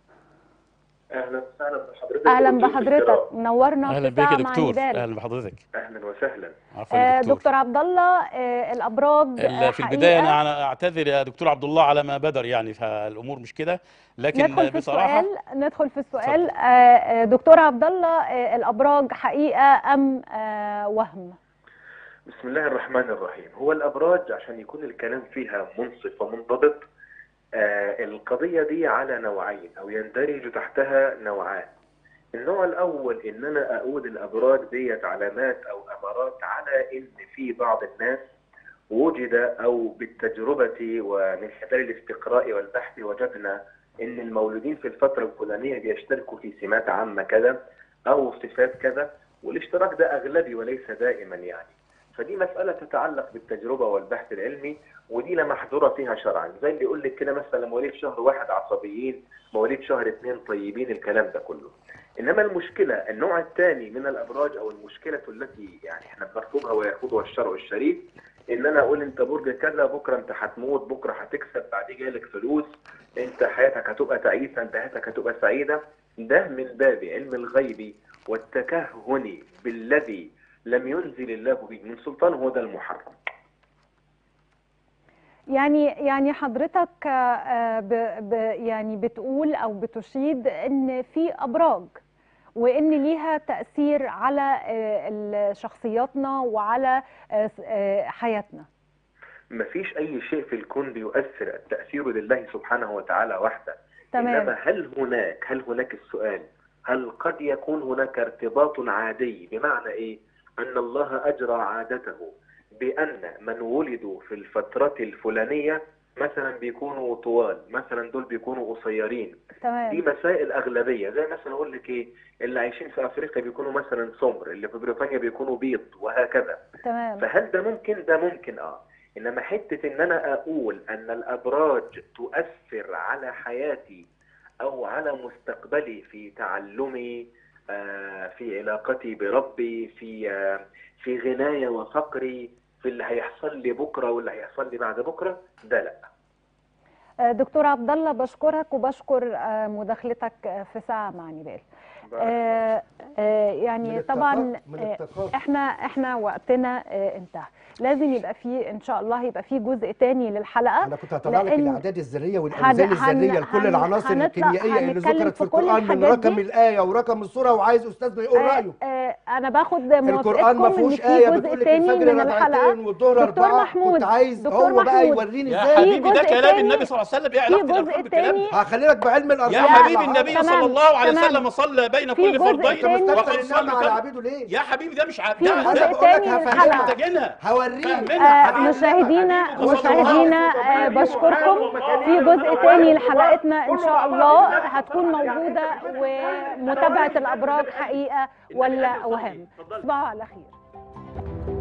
S4: اهلا وسهلا بحضرتك
S1: أهلا
S4: دكتور
S1: بحضرتك
S4: الكرام.
S1: نورنا
S2: اهلا
S1: في
S2: بك
S1: ساعة
S2: يا
S1: مع
S2: دكتور
S1: نيدال.
S2: اهلا بحضرتك
S4: اهلا وسهلا
S2: عفوا
S1: آه،
S2: يا دكتور,
S1: دكتور عبد الله آه، الأبراج
S2: ال-
S1: آه،
S2: في البدايه
S1: حقيقة
S2: انا اعتذر يا دكتور عبد الله على ما بدر يعني فالامور مش كده لكن
S1: ندخل في
S2: بصراحه
S1: السؤال ندخل في السؤال آه، آه، دكتور عبد الله آه، الأبراج حقيقة أم آه، وهم
S4: بسم الله الرحمن الرحيم هو الابراج عشان يكون الكلام فيها منصف ومنضبط آه القضيه دي على نوعين او يندرج تحتها نوعان النوع الاول ان انا اقول الابراج ديت علامات او امارات على ان في بعض الناس وجد او بالتجربه ومن خلال الاستقراء والبحث وجدنا ان المولودين في الفتره الفلانيه بيشتركوا في سمات عامه كذا او صفات كذا والاشتراك ده اغلبي وليس دائما يعني فدي مسألة تتعلق بالتجربة والبحث العلمي ودي لا محظورة فيها شرعا زي اللي يقول لك كده مثلا مواليد شهر واحد عصبيين مواليد شهر اثنين طيبين الكلام ده كله انما المشكلة النوع الثاني من الابراج او المشكلة التي يعني احنا بنرفضها ويرفضها الشرع الشريف ان انا اقول انت برج كذا بكره انت هتموت بكره هتكسب بعدين جايلك فلوس انت حياتك هتبقى تعيسه انت حياتك هتبقى سعيده ده من باب علم الغيب والتكهن بالذي لم ينزل الله به من سلطان هو ده المحرم
S1: يعني يعني حضرتك آه، آه، ب- ب- يعني بتقول او بتشيد ان في ابراج وان ليها تاثير على آه، ال- شخصياتنا وعلى آه، س- آه، حياتنا
S4: مفيش اي شيء في الكون بيؤثر التاثير لله سبحانه وتعالى وحده
S1: تمام
S4: انما هل هناك هل هناك السؤال هل قد يكون هناك ارتباط عادي بمعنى ايه ان الله اجرى عادته بان من ولدوا في الفتره الفلانيه مثلا بيكونوا طوال مثلا دول بيكونوا قصيرين دي
S1: تمام
S4: مسائل اغلبيه زي مثلا اقول لك ايه اللي عايشين في افريقيا بيكونوا مثلا سمر اللي في بريطانيا بيكونوا بيض وهكذا
S1: تمام
S4: فهل ده ممكن ده ممكن اه انما حته ان انا اقول ان الابراج تؤثر على حياتي او على مستقبلي في تعلمي آه في علاقتي بربي في آه في غنايا وفقري في اللي هيحصل لي بكره واللي هيحصل لي بعد بكره ده لا
S1: آه، دكتور عبد الله بشكرك وبشكر آه، مداخلتك آه، في ساعه مع نيبال آه، آه، يعني
S3: من
S1: طبعا
S3: التقا- من
S1: آه،
S3: التقاطع.
S1: احنا احنا وقتنا آه، انتهى لازم يبقى فيه ان شاء الله يبقى فيه جزء تاني للحلقه
S3: انا كنت هطلع لك
S1: لأن
S3: الاعداد الذريه
S1: هن-
S3: والاوزان
S1: هن-
S3: الذريه لكل
S1: هن-
S3: العناصر
S1: هنطلع-
S3: الكيميائيه اللي
S1: هنتكلم
S3: ذكرت في
S1: في كل
S3: القران من
S1: الحاجات
S3: رقم
S1: دي.
S3: الايه ورقم السوره وعايز استاذنا يقول رايه
S1: آه، آه، انا باخد
S3: القران
S1: موافقتكم
S3: ما
S1: ان
S3: فيهوش
S1: في
S3: ايه
S1: جزء
S3: بتقول لك
S1: تاني
S3: الفجر
S1: من الحلقه
S3: ركعتين والظهر
S1: دكتور
S3: اربعه
S1: محمود،
S3: كنت عايز
S1: دكتور
S3: هو بقى
S1: محمود.
S3: يوريني
S2: يا
S3: ازاي
S2: حبيبي ده
S1: جزء
S2: كلام
S1: تاني-
S2: النبي صلى الله عليه وسلم ايه
S1: في
S2: علاقه
S1: جزء
S2: الارقام بالكلام
S1: تاني
S2: ده؟
S3: هخلي لك بعلم الارقام
S2: يا
S1: لا،
S2: حبيبي
S3: والأرقام.
S2: النبي
S1: تمام،
S2: صلى الله عليه
S1: تمام.
S2: وسلم صلى بين
S1: في
S2: كل
S1: جزء
S2: فردين
S3: انت
S1: تاني-
S3: مستكتر
S2: وقد
S3: النعمه على
S2: صلوا
S3: عبيده ليه
S2: يا حبيبي ده مش عارف
S1: في
S2: ده
S1: جزء
S3: انا
S2: ده
S3: بقول لك
S1: تاني من
S3: هفهمك
S1: الحلقة.
S2: محتاجينها
S3: هوريك
S2: فهمنا.
S1: آه، مشاهدينا
S2: حبيبي وصلى الله
S1: مشاهدينا
S2: عليه
S1: آه،
S2: وسلم.
S1: بشكركم في جزء تاني لحلقتنا ان شاء الله هتكون موجوده ومتابعه الابراج حقيقه ولا وهم تصبحوا على خير